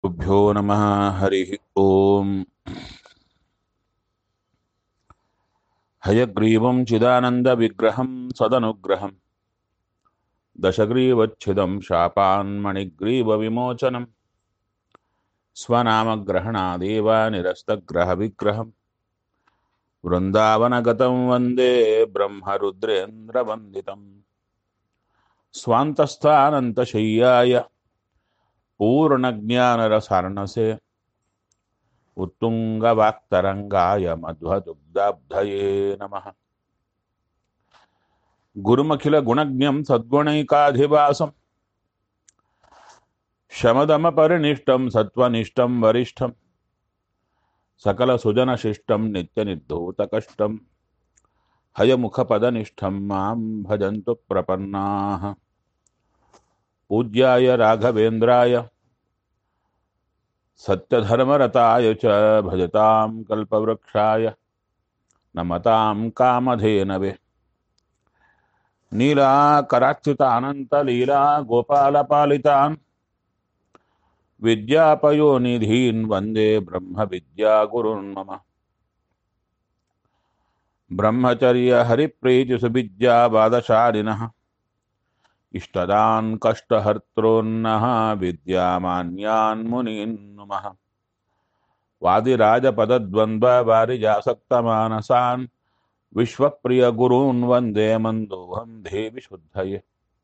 गुरुभ्यो नमः हरिः ओम् हयग्रीवं चिदानन्दविग्रहं सदनुग्रहं दशग्रीवच्छिदं शापान्मणिग्रीवविमोचनं स्वनामग्रहणादेव निरस्तग्रहविग्रहं वृन्दावनगतं वन्दे ब्रह्मरुद्रेन्द्रवन्दितम् स्वान्तस्थानन्तशय्याय पूर्णज्ञानरसार्णसे उत्तुङ्गवाक्तरङ्गाय मध्वदुग्धाब्धये नमः गुरुमखिलगुणज्ञं सद्गुणैकाधिवासं शमदमपरिनिष्टं सत्त्वनिष्ठं वरिष्ठं सकलसुजनशिष्टं नित्यनिर्धूतकष्टं हयमुखपदनिष्ठं मां भजन्तु प्रपन्नाः पूज्याय राघवेन्द्राय सत्यधर्मरताय च भजतां कल्पवृक्षाय नमतां कामधेनवे नीलाकराच्युतानन्तलीला गोपालपालितान् विद्यापयोनिधीन् वन्दे ब्रह्मविद्यागुरुन् मम ब्रह्मचर्यहरिप्रीतिसुविद्यावादशालिनः इष्टदान् कष्टहर्तॄन्नः विद्यामान्यान् मुनीन् नुमः वादिराजपदद्वन्द्ववारिजासक्तमानसान् विश्वप्रियगुरून् वन्दे मन्दोऽहं देवि शुद्धये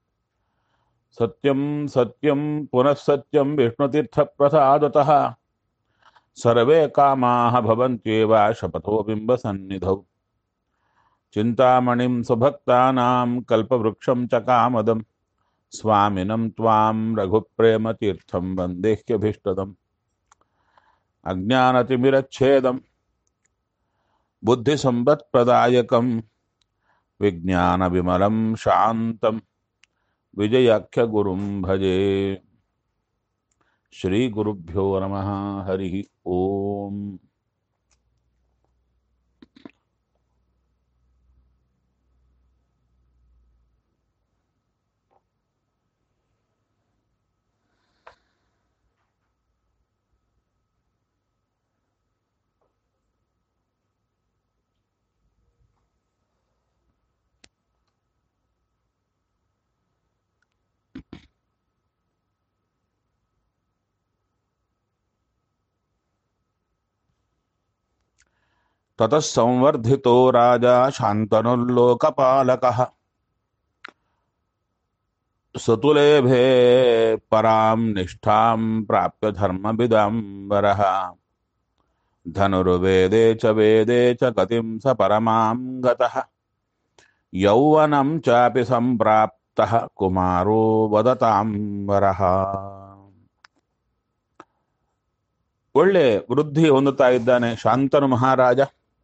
सत्यं सत्यं पुनः सत्यं विष्णुतीर्थप्रसादतः सर्वे कामाः भवन्त्येव शपथो बिम्बसन्निधौ चिन्तामणिं सुभक्तानां कल्पवृक्षं च कामदम् स्वामिनं त्वां रघुप्रेमतीर्थं वन्देह्यभीष्टदम् अज्ञानतिमिरच्छेदं बुद्धिसम्पत्प्रदायकं विज्ञानविमलं शान्तं विजयाख्यगुरुं भजे श्रीगुरुभ्यो नमः हरिः ओम् ततः संवर्धितो राजा शान्तनुल्लोकपालकः सतुलेभे परां निष्ठां प्राप्य धर्मविदाम्बरः धनुर्वेदे च वेदे च गतिं स परमां गतः यौवनं चापि सम्प्राप्तः कुमारो वदताम्बरः ಒಳ್ಳೆ ವೃದ್ಧಿ ಹೊಂದುತ್ತಾ ಇದ್ದಾನೆ ಶಾಂತನು ಮಹಾರಾಜ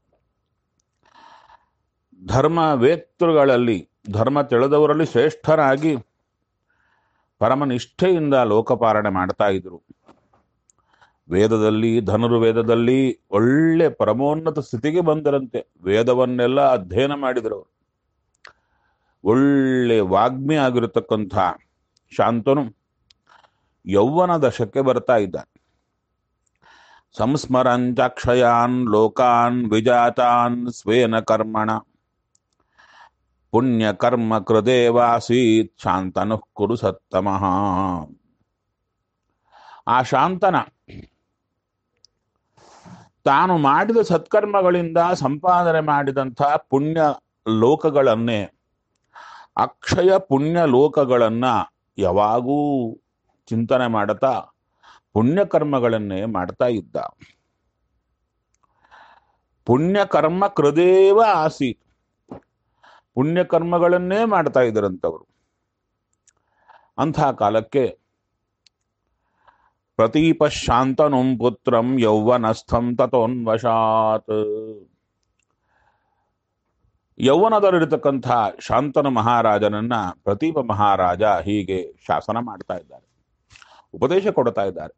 ಧರ್ಮ ವೇತೃಗಳಲ್ಲಿ ಧರ್ಮ ತಿಳಿದವರಲ್ಲಿ ಶ್ರೇಷ್ಠರಾಗಿ ಪರಮನಿಷ್ಠೆಯಿಂದ ಲೋಕಪಾಲನೆ ಮಾಡ್ತಾ ಇದ್ರು ವೇದದಲ್ಲಿ ಧನುರ್ವೇದದಲ್ಲಿ ಒಳ್ಳೆ ಪರಮೋನ್ನತ ಸ್ಥಿತಿಗೆ ಬಂದರಂತೆ ವೇದವನ್ನೆಲ್ಲ ಅಧ್ಯಯನ ಮಾಡಿದರು ಒಳ್ಳೆ ವಾಗ್ಮಿ ಆಗಿರತಕ್ಕಂಥ ಶಾಂತನು ಯೌವನ ದಶಕ್ಕೆ ಬರ್ತಾ ಇದ್ದಾನೆ ಸಂಸ್ಮರಂಚಾಕ್ಷಯಾನ್ ಲೋಕಾನ್ ವಿಜಾತಾನ್ ಸ್ವೇನ ಕರ್ಮಣ ಪುಣ್ಯಕರ್ಮ ಕೃದೇವಾಸೀತ್ ಶಾಂತನು ಕುರು ಸತ್ತಮಃ ಆ ಶಾಂತನ ತಾನು ಮಾಡಿದ ಸತ್ಕರ್ಮಗಳಿಂದ ಸಂಪಾದನೆ ಮಾಡಿದಂಥ ಪುಣ್ಯ ಲೋಕಗಳನ್ನೇ ಅಕ್ಷಯ ಪುಣ್ಯ ಲೋಕಗಳನ್ನ ಯಾವಾಗೂ ಚಿಂತನೆ ಮಾಡುತ್ತಾ ಪುಣ್ಯಕರ್ಮಗಳನ್ನೇ ಮಾಡ್ತಾ ಇದ್ದ ಪುಣ್ಯಕರ್ಮ ಕೃದೇವ ಆಸೀತ್ ಪುಣ್ಯಕರ್ಮಗಳನ್ನೇ ಮಾಡ್ತಾ ಇದ್ದರಂತವರು ಅಂಥ ಕಾಲಕ್ಕೆ ಪ್ರತೀಪ ಶಾಂತನುಂ ಪುತ್ರಂ ಯೌವನಸ್ಥಂ ತಥೋನ್ವಶಾತ್ ಯೌವನದಲ್ಲಿರತಕ್ಕಂಥ ಶಾಂತನು ಮಹಾರಾಜನನ್ನ ಪ್ರತೀಪ ಮಹಾರಾಜ ಹೀಗೆ ಶಾಸನ ಮಾಡ್ತಾ ಇದ್ದಾರೆ ಉಪದೇಶ ಕೊಡ್ತಾ ಇದ್ದಾರೆ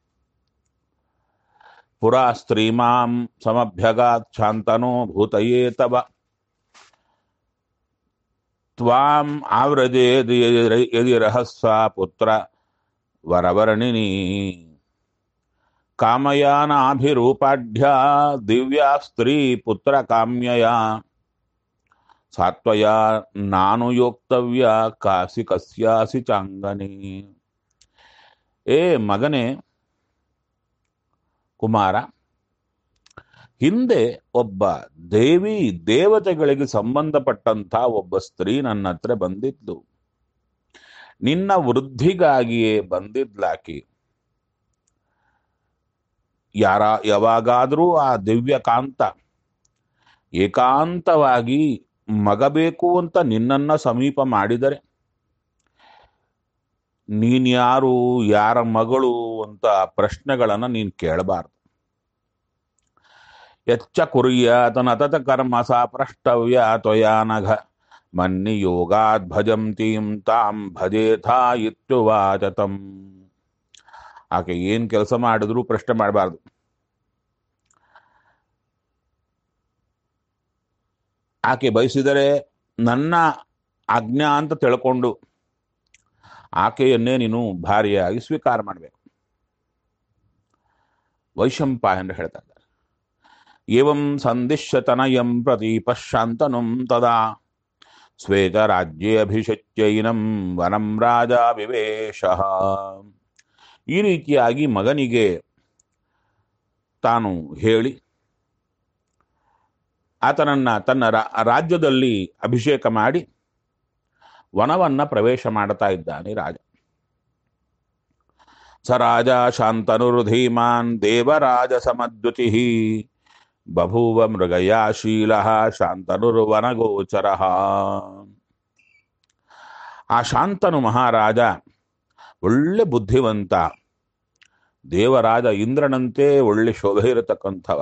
ಪುರಾ ಸ್ತ್ರೀಮಾಂ ಸಮಭ್ಯಗಾತ್ ಶಾಂತನೋ ಭೂತಯೇ ತವ ತ್ವಾಂ ಆವ್ರಜೇದ್ ಯದಿ ರಹಸ್ಯ ಪುತ್ರ ವರವರ್ಣಿನಿ ಕಾಮಯಾನಾಭಿರೂಪಾಢ್ಯ ದಿವ್ಯಾ ಸ್ತ್ರೀ ಪುತ್ರ ಕಾಮ್ಯಯ ಸಾತ್ವಯ ನಾನು ಯೋಕ್ತವ್ಯ ಕಾಸಿ ಕಸ್ಯಾಸಿ ಚಾಂಗನಿ ಏ ಮಗನೇ ಕುಮಾರ ಹಿಂದೆ ಒಬ್ಬ ದೇವಿ ದೇವತೆಗಳಿಗೆ ಸಂಬಂಧಪಟ್ಟಂತ ಒಬ್ಬ ಸ್ತ್ರೀ ನನ್ನ ಹತ್ರ ಬಂದಿದ್ಲು ನಿನ್ನ ವೃದ್ಧಿಗಾಗಿಯೇ ಬಂದಿದ್ಲಾಕಿ ಯಾರ ಯಾವಾಗಾದರೂ ಆ ದಿವ್ಯ ಕಾಂತ ಏಕಾಂತವಾಗಿ ಮಗಬೇಕು ಅಂತ ನಿನ್ನನ್ನ ಸಮೀಪ ಮಾಡಿದರೆ ನೀನ್ಯಾರು ಯಾರ ಮಗಳು ಅಂತ ಪ್ರಶ್ನೆಗಳನ್ನ ನೀನ್ ಕೇಳಬಾರ್ದು ಎಚ್ಚ ಕುರ್ಯಾತನತತ ಕರ್ಮ ಸಾ ಪ್ರಷ್ಟವ್ಯ ತ್ವಯಾನಘ ಮನ್ನಿ ಯೋಗಾದ್ ಭಜಂತೀಂ ತಾಂ ಭಜೇಥಾ ಇತ್ಯುವಾಚತಂ ಆಕೆ ಏನ್ ಕೆಲಸ ಮಾಡಿದ್ರು ಪ್ರಶ್ನೆ ಮಾಡಬಾರ್ದು ಆಕೆ ಬಯಸಿದರೆ ನನ್ನ ಆಜ್ಞಾ ಅಂತ ತಿಳ್ಕೊಂಡು ಆಕೆಯನ್ನೇ ನೀನು ಭಾರ್ಯೆಯಾಗಿ ಸ್ವೀಕಾರ ಮಾಡಬೇಕು ವೈಶಂಪಾಯನರು ಹೇಳ್ತಾ ಇದ್ದಾರೆ ಏವಂ ಸಂದಿಶ್ಯ ತನಯಂ ಪ್ರತಿ ಪಶ್ಚಾಂತನುಂ ತದಾ ಶ್ವೇತ ರಾಜ್ಯೇ ಅಭಿಷಚ್ಯೈನಂ ವನಂ ರಾಜ ವಿವೇಶ ಈ ರೀತಿಯಾಗಿ ಮಗನಿಗೆ ತಾನು ಹೇಳಿ ಆತನನ್ನ ತನ್ನ ರಾ- ರಾಜ್ಯದಲ್ಲಿ ಅಭಿಷೇಕ ಮಾಡಿ ವನವನ್ನ ಪ್ರವೇಶ ಮಾಡ್ತಾ ಇದ್ದಾನೆ ರಾಜ ಸ ರಾಜ ಶಾಂತನುರ್ಧೀಮಾನ್ ದೇವರಾಜ ಸಮದ್ಯುತಿ ಬಭೂವ ಮೃಗಯಾಶೀಲ ಶಾಂತನುರ್ವನಗೋಚರ ಆ ಶಾಂತನು ಮಹಾರಾಜ ಒಳ್ಳೆ ಬುದ್ಧಿವಂತ ದೇವರಾಜ ಇಂದ್ರನಂತೆ ಒಳ್ಳೆ ಶೋಭೆ ಇರತಕ್ಕಂಥವ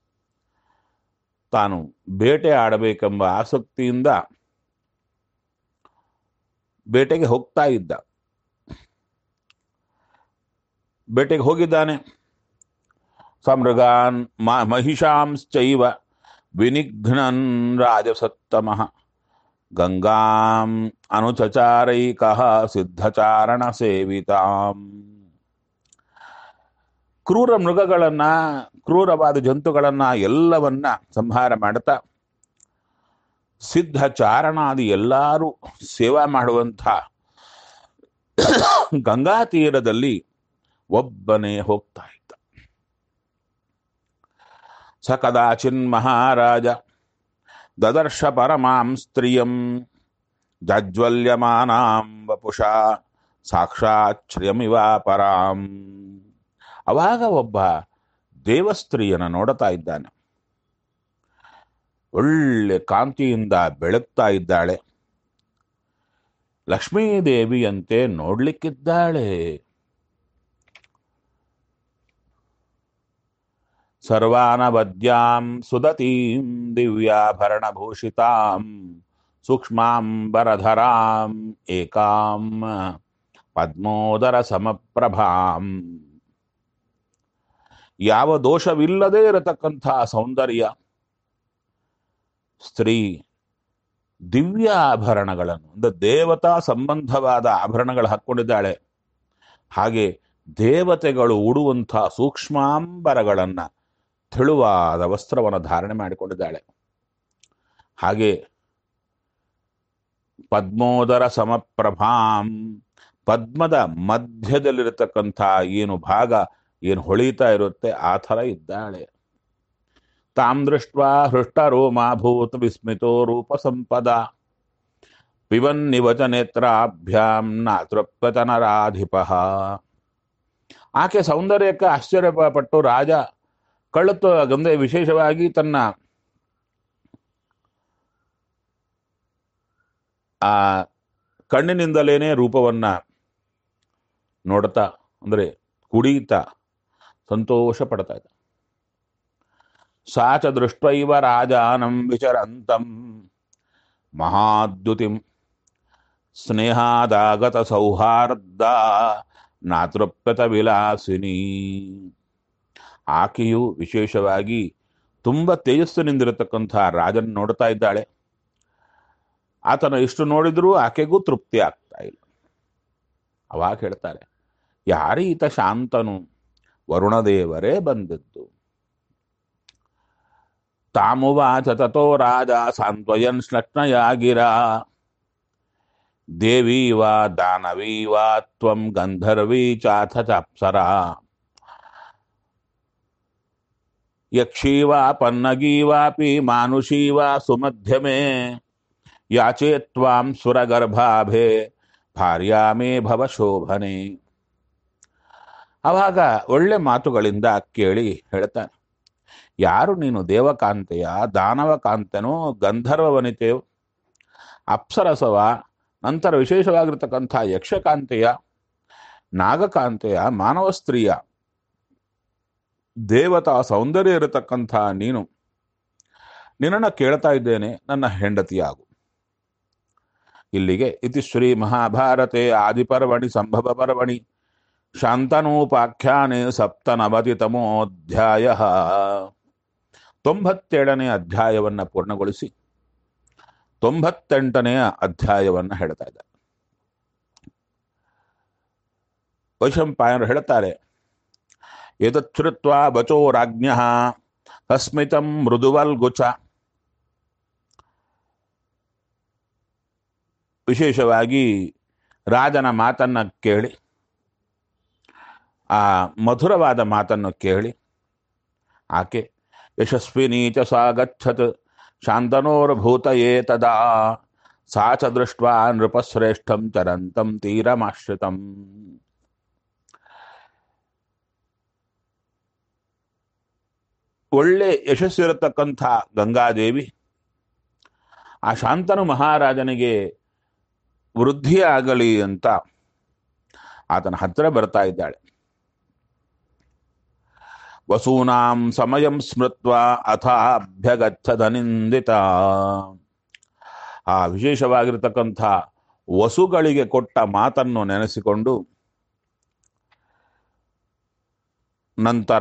ತಾನು ಬೇಟೆ ಆಡಬೇಕೆಂಬ ಆಸಕ್ತಿಯಿಂದ ಬೇಟೆಗೆ ಹೋಗ್ತಾ ಇದ್ದ ಬೇಟೆಗೆ ಹೋಗಿದ್ದಾನೆ ಸಮೃಗಾನ್ ಮ- ಮಹಿಷಾಂಶ್ಚೈವ ವಿನಿಘ್ನನ್ ರಾಜಸತ್ತಮಃ ಗಂಗಾಂ ಅನುಚಚಾರೈಕಃ ಸಿದ್ಧಚಾರಣ ಸೇವಿತಾಂ ಕ್ರೂರ ಮೃಗಗಳನ್ನ ಕ್ರೂರವಾದ ಜಂತುಗಳನ್ನ ಎಲ್ಲವನ್ನ ಸಂಹಾರ ಮಾಡುತ್ತಾ ಸಿದ್ಧ ಚಾರಣಾದಿ ಎಲ್ಲರೂ ಸೇವಾ ಮಾಡುವಂಥ ಗಂಗಾ ತೀರದಲ್ಲಿ ಒಬ್ಬನೇ ಹೋಗ್ತಾ ಇದ್ದ ಸ ಕದಾಚಿನ್ ಮಹಾರಾಜ ದದರ್ಶ ಪರಮಾಂ ಸ್ತ್ರಿಯಂ ಜಾಜ್ವಲ್ಯಮಾನಾಂ ವಪುಷಾ ಸಾಕ್ಷಾತ್ ಶ್ರಿಯಮಿವ ಪರಾಂ ಅವಾಗ ಒಬ್ಬ ದೇವಸ್ತ್ರೀಯನ ನೋಡುತ್ತಾ ಇದ್ದಾನೆ ಒಳ್ಳೆ ಕಾಂತಿಯಿಂದ ಬೆಳಗ್ತಾ ಇದ್ದಾಳೆ ಲಕ್ಷ್ಮೀದೇವಿಯಂತೆ ನೋಡ್ಲಿಕ್ಕಿದ್ದಾಳೆ ಸರ್ವಾನವದ್ಯಾಂ ಸುದತೀಂ ದಿವ್ಯಾಭರಣಭೂಷಿತಾಂ ಸೂಕ್ಷ್ಮಾಂಬರಧರಾಂ ಏಕಾಂ ಪದ್ಮೋದರ ಸಮಪ್ರಭಾಂ ಯಾವ ದೋಷವಿಲ್ಲದೆ ಇರತಕ್ಕಂಥ ಸೌಂದರ್ಯ ಸ್ತ್ರೀ ದಿವ್ಯ ಆಭರಣಗಳನ್ನು ಅಂದ್ರೆ ದೇವತಾ ಸಂಬಂಧವಾದ ಆಭರಣಗಳು ಹಾಕ್ಕೊಂಡಿದ್ದಾಳೆ ಹಾಗೆ ದೇವತೆಗಳು ಉಡುವಂಥ ಸೂಕ್ಷ್ಮಾಂಬರಗಳನ್ನ ತೆಳುವಾದ ವಸ್ತ್ರವನ್ನು ಧಾರಣೆ ಮಾಡಿಕೊಂಡಿದ್ದಾಳೆ ಹಾಗೆ ಪದ್ಮೋದರ ಸಮಪ್ರಭಾಂ ಪದ್ಮದ ಮಧ್ಯದಲ್ಲಿರತಕ್ಕಂಥ ಏನು ಭಾಗ ಏನು ಹೊಳಿತಾ ಇರುತ್ತೆ ಆ ಥರ ಇದ್ದಾಳೆ ತಾಂ ದೃಷ್ಟ ಹೃಷ್ಟರೋಮಾಭೂತ ವಿಸ್ಮಿತೋ ರೂಪ ಸಂಪದ ಪಿಬನ್ನಿವಚ ನೇತ್ರಾಭ್ಯಾಂ ನಾತೃಪ್ತನರಾಧಿಪ ಆಕೆ ಸೌಂದರ್ಯಕ್ಕೆ ಆಶ್ಚರ್ಯಪಟ್ಟು ರಾಜ ಕಳ್ಳತ್ತು ಗಂದೆ ವಿಶೇಷವಾಗಿ ತನ್ನ ಆ ಕಣ್ಣಿನಿಂದಲೇನೆ ರೂಪವನ್ನ ನೋಡ್ತಾ ಅಂದ್ರೆ ಕುಡಿತಾ ಸಂತೋಷ ಪಡ್ತಾ ಇದ್ದ ಸಾಚ ದೃಷ್ಟೈವ ರಾಜಾನಂ ವಿಚರಂತಂ ಮಹಾದ್ಯುತಿಂ ಸ್ನೇಹಾದಾಗತ ಸೌಹಾರ್ದ ನಾತೃಪ್ಯತ ವಿಲಾಸಿನಿ ಆಕೆಯು ವಿಶೇಷವಾಗಿ ತುಂಬ ತೇಜಸ್ಸಿನಿಂದಿರತಕ್ಕಂಥ ರಾಜನ್ ನೋಡ್ತಾ ಇದ್ದಾಳೆ ಆತನ ಎಷ್ಟು ನೋಡಿದ್ರೂ ಆಕೆಗೂ ತೃಪ್ತಿ ಆಗ್ತಾ ಇಲ್ಲ ಅವಾಗ ಹೇಳ್ತಾರೆ ಯಾರೀತ ಶಾಂತನು ವರುಣದೇವರೇ ಬಂದದ್ದು ತಾಮುವಾಚ ತಥೋ ರಾಜ ಸಾಂತ್ವಯನ್ ಶ್ಲಕ್ನಯಾಗಿರ ದೇವಿ ವಾ ದಾನವಿ ವಾ ತ್ವಂ ಗಂಧರ್ವಿ ಚಾಥ ಚಾಪ್ಸರ ಯಕ್ಷೀ ವಾ ಪನ್ನಗೀ ವಾಪಿ ಮಾನುಷೀ ವಾ ಸುಮಧ್ಯಮೇ ಯಾಚೆ ತ್ವಾಂ ಸುರಗರ್ಭಾಭೆ ಭಾರ್ಯಾಮೇ ಭವ ಶೋಭನೆ ಅವಾಗ ಒಳ್ಳೆ ಮಾತುಗಳಿಂದ ಕೇಳಿ ಹೇಳ್ತಾನೆ ಯಾರು ನೀನು ದೇವಕಾಂತೆಯ ದಾನವಕಾಂತನೋ ಗಂಧರ್ವ ವನಿತೆಯೋ ಅಪ್ಸರಸವ ನಂತರ ವಿಶೇಷವಾಗಿರ್ತಕ್ಕಂಥ ಯಕ್ಷಕಾಂತೆಯ ನಾಗಕಾಂತೆಯ ಮಾನವ ಸ್ತ್ರೀಯ ದೇವತಾ ಸೌಂದರ್ಯ ಇರತಕ್ಕಂಥ ನೀನು ನಿನ್ನನ್ನು ಕೇಳ್ತಾ ಇದ್ದೇನೆ ನನ್ನ ಹೆಂಡತಿಯಾಗು ಇಲ್ಲಿಗೆ ಇತಿ ಶ್ರೀ ಮಹಾಭಾರತೆ ಆದಿಪರ್ವಣಿ ಸಂಭವ ಪರ್ವಣಿ ಶಾಂತನೂಪಾಖ್ಯಾನೆ ಸಪ್ತನವತಿತಮೋಧ್ಯಾಯ ತೊಂಬತ್ತೇಳನೇ ಅಧ್ಯಾಯವನ್ನು ಪೂರ್ಣಗೊಳಿಸಿ ತೊಂಬತ್ತೆಂಟನೆಯ ಅಧ್ಯಾಯವನ್ನು ಹೇಳ್ತಾ ಇದ್ದಾರೆ ವೈಶಂಪಾಯನರು ಹೇಳ್ತಾರೆ ಎತಚ್ಛ್ರುತ್ವ ಬಚೋ ರಾಜ್ಞ ಅಸ್ಮಿತಂ ಮೃದುವಲ್ಗುಚ ವಿಶೇಷವಾಗಿ ರಾಜನ ಮಾತನ್ನ ಕೇಳಿ ಆ ಮಧುರವಾದ ಮಾತನ್ನು ಕೇಳಿ ಆಕೆ ಯಶಸ್ವಿನಿ ಚ ಸಾ ಗಚ್ಚತ್ ಶಾಂತನೋರ್ಭೂತಯೇ ತದಾ ಸಾ ಚ ದೃಷ್ಟ್ವಾ ನೃಪಶ್ರೇಷ್ಠಂ ಚರಂತಂ ತೀರಮಾಶ್ರಿತಂ ಒಳ್ಳೆ ಯಶಸ್ಸಿರತಕ್ಕಂಥ ಗಂಗಾದೇವಿ ಆ ಶಾಂತನು ಮಹಾರಾಜನಿಗೆ ವೃದ್ಧಿಯಾಗಲಿ ಅಂತ ಆತನ ಹತ್ತಿರ ಬರ್ತಾ ಇದ್ದಾಳೆ ವಸೂನಾಂ ಸಮಯಂ ಸ್ಮೃತ್ವ ಅಥ ಅಭ್ಯಗಚ್ಚದ ನಿಂದಿತ ಆ ವಿಶೇಷವಾಗಿರ್ತಕ್ಕಂಥ ವಸುಗಳಿಗೆ ಕೊಟ್ಟ ಮಾತನ್ನು ನೆನೆಸಿಕೊಂಡು ನಂತರ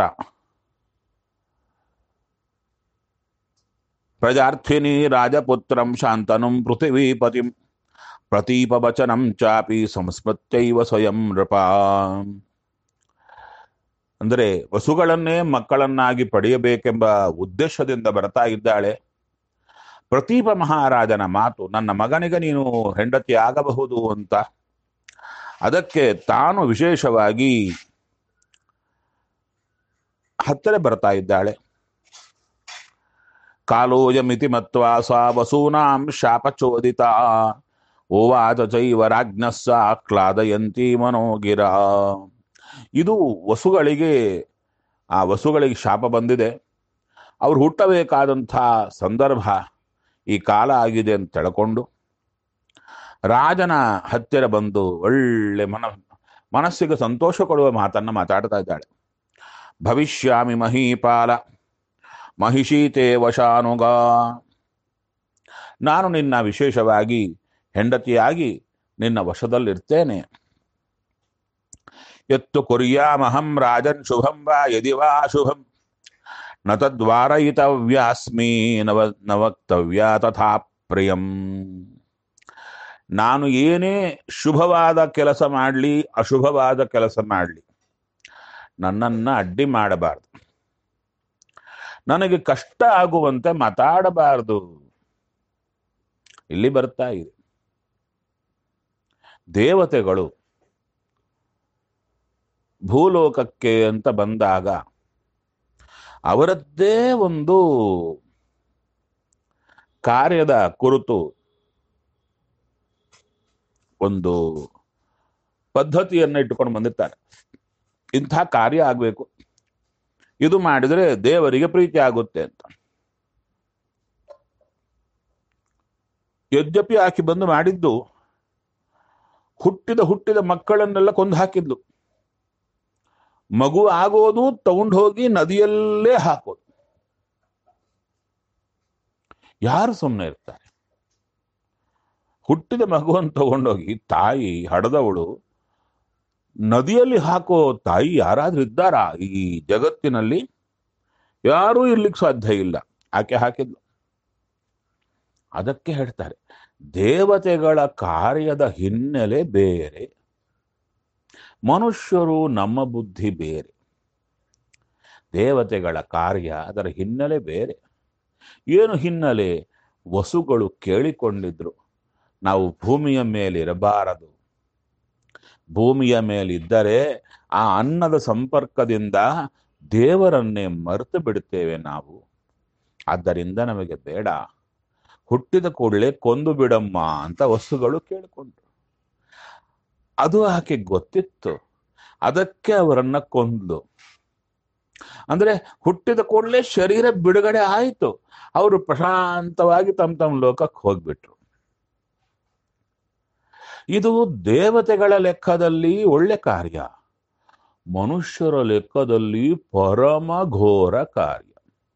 ಪ್ರಜಾರ್ಥಿನಿ ರಾಜಪುತ್ರಂ ಶಾಂತನುಂ ಪೃಥಿವೀಪತಿಂ ಪ್ರತೀಪವಚನಂ ಚಾಪಿ ಸಂಸ್ಮೃತ್ಯೈವ ಸ್ವಯಂ ನೃಪ ಅಂದರೆ ವಸುಗಳನ್ನೇ ಮಕ್ಕಳನ್ನಾಗಿ ಪಡೆಯಬೇಕೆಂಬ ಉದ್ದೇಶದಿಂದ ಬರ್ತಾ ಇದ್ದಾಳೆ ಪ್ರತೀಪ ಮಹಾರಾಜನ ಮಾತು ನನ್ನ ಮಗನಿಗೆ ನೀನು ಹೆಂಡತಿ ಆಗಬಹುದು ಅಂತ ಅದಕ್ಕೆ ತಾನು ವಿಶೇಷವಾಗಿ ಹತ್ತಿರ ಬರ್ತಾ ಇದ್ದಾಳೆ ಕಾಲೋಯಮಿತಿ ಮತ್ವಾ ಸಾ ವಸೂನಾಂ ಶಾಪಚೋದಿತ ಓವಾಚ ಚೈವ ರಾಜ್ಞಸ್ಸ ಕ್ಲಾದಯಂತಿ ಮನೋಗಿರ ಇದು ವಸುಗಳಿಗೆ ಆ ವಸುಗಳಿಗೆ ಶಾಪ ಬಂದಿದೆ ಅವ್ರು ಹುಟ್ಟಬೇಕಾದಂಥ ಸಂದರ್ಭ ಈ ಕಾಲ ಆಗಿದೆ ಅಂತ ತಿಳ್ಕೊಂಡು ರಾಜನ ಹತ್ತಿರ ಬಂದು ಒಳ್ಳೆ ಮನ ಮನಸ್ಸಿಗೆ ಸಂತೋಷ ಕೊಡುವ ಮಾತನ್ನು ಮಾತಾಡ್ತಾ ಇದ್ದಾಳೆ ಭವಿಷ್ಯಾಮಿ ಮಹೀಪಾಲ ಮಹಿಷೀತೆ ವಶಾನುಗ ನಾನು ನಿನ್ನ ವಿಶೇಷವಾಗಿ ಹೆಂಡತಿಯಾಗಿ ನಿನ್ನ ವಶದಲ್ಲಿರ್ತೇನೆ ಎತ್ತು ಕುರ್ಯಾಮಹಂ ರಾಜನ್ ಶುಭಂ ವಾ ಯದಿ ವಾ ಶುಭಂ ನ ತದ್ವಾರಯಿತವ್ಯಾಸ್ಮಿ ನವ ನ ವಕ್ತವ್ಯ ತಥಾ ಪ್ರಿಯಂ ನಾನು ಏನೇ ಶುಭವಾದ ಕೆಲಸ ಮಾಡಲಿ ಅಶುಭವಾದ ಕೆಲಸ ಮಾಡಲಿ ನನ್ನನ್ನು ಅಡ್ಡಿ ಮಾಡಬಾರ್ದು ನನಗೆ ಕಷ್ಟ ಆಗುವಂತೆ ಮಾತಾಡಬಾರದು ಇಲ್ಲಿ ಬರ್ತಾ ಇದೆ ದೇವತೆಗಳು ಭೂಲೋಕಕ್ಕೆ ಅಂತ ಬಂದಾಗ ಅವರದ್ದೇ ಒಂದು ಕಾರ್ಯದ ಕುರಿತು ಒಂದು ಪದ್ಧತಿಯನ್ನು ಇಟ್ಟುಕೊಂಡು ಬಂದಿರ್ತಾರೆ ಇಂಥ ಕಾರ್ಯ ಆಗಬೇಕು ಇದು ಮಾಡಿದರೆ ದೇವರಿಗೆ ಪ್ರೀತಿ ಆಗುತ್ತೆ ಅಂತ ಯದ್ಯಪಿ ಆಕೆ ಬಂದು ಮಾಡಿದ್ದು ಹುಟ್ಟಿದ ಹುಟ್ಟಿದ ಮಕ್ಕಳನ್ನೆಲ್ಲ ಕೊಂದು ಹಾಕಿದ್ಲು ಮಗು ಆಗೋದು ತಗೊಂಡು ಹೋಗಿ ನದಿಯಲ್ಲೇ ಹಾಕೋದು ಯಾರು ಸುಮ್ಮನೆ ಇರ್ತಾರೆ ಹುಟ್ಟಿದ ಮಗುವನ್ನು ತಗೊಂಡೋಗಿ ತಾಯಿ ಹಡದವಳು ನದಿಯಲ್ಲಿ ಹಾಕೋ ತಾಯಿ ಯಾರಾದ್ರೂ ಇದ್ದಾರಾ ಈ ಜಗತ್ತಿನಲ್ಲಿ ಯಾರೂ ಇರ್ಲಿಕ್ಕೆ ಸಾಧ್ಯ ಇಲ್ಲ ಆಕೆ ಹಾಕಿದ್ಲು ಅದಕ್ಕೆ ಹೇಳ್ತಾರೆ ದೇವತೆಗಳ ಕಾರ್ಯದ ಹಿನ್ನೆಲೆ ಬೇರೆ ಮನುಷ್ಯರು ನಮ್ಮ ಬುದ್ಧಿ ಬೇರೆ ದೇವತೆಗಳ ಕಾರ್ಯ ಅದರ ಹಿನ್ನೆಲೆ ಬೇರೆ ಏನು ಹಿನ್ನೆಲೆ ವಸುಗಳು ಕೇಳಿಕೊಂಡಿದ್ರು ನಾವು ಭೂಮಿಯ ಮೇಲಿರಬಾರದು ಭೂಮಿಯ ಮೇಲಿದ್ದರೆ ಆ ಅನ್ನದ ಸಂಪರ್ಕದಿಂದ ದೇವರನ್ನೇ ಮರೆತು ಬಿಡುತ್ತೇವೆ ನಾವು ಆದ್ದರಿಂದ ನಮಗೆ ಬೇಡ ಹುಟ್ಟಿದ ಕೂಡಲೇ ಕೊಂದು ಬಿಡಮ್ಮ ಅಂತ ವಸ್ತುಗಳು ಕೇಳಿಕೊಂಡ್ರು ಅದು ಆಕೆ ಗೊತ್ತಿತ್ತು ಅದಕ್ಕೆ ಅವರನ್ನ ಕೊಂದ್ಲು ಅಂದ್ರೆ ಹುಟ್ಟಿದ ಕೂಡಲೇ ಶರೀರ ಬಿಡುಗಡೆ ಆಯಿತು ಅವರು ಪ್ರಶಾಂತವಾಗಿ ತಮ್ಮ ತಮ್ಮ ಲೋಕಕ್ಕೆ ಹೋಗ್ಬಿಟ್ರು ಇದು ದೇವತೆಗಳ ಲೆಕ್ಕದಲ್ಲಿ ಒಳ್ಳೆ ಕಾರ್ಯ ಮನುಷ್ಯರ ಲೆಕ್ಕದಲ್ಲಿ ಪರಮ ಘೋರ ಕಾರ್ಯ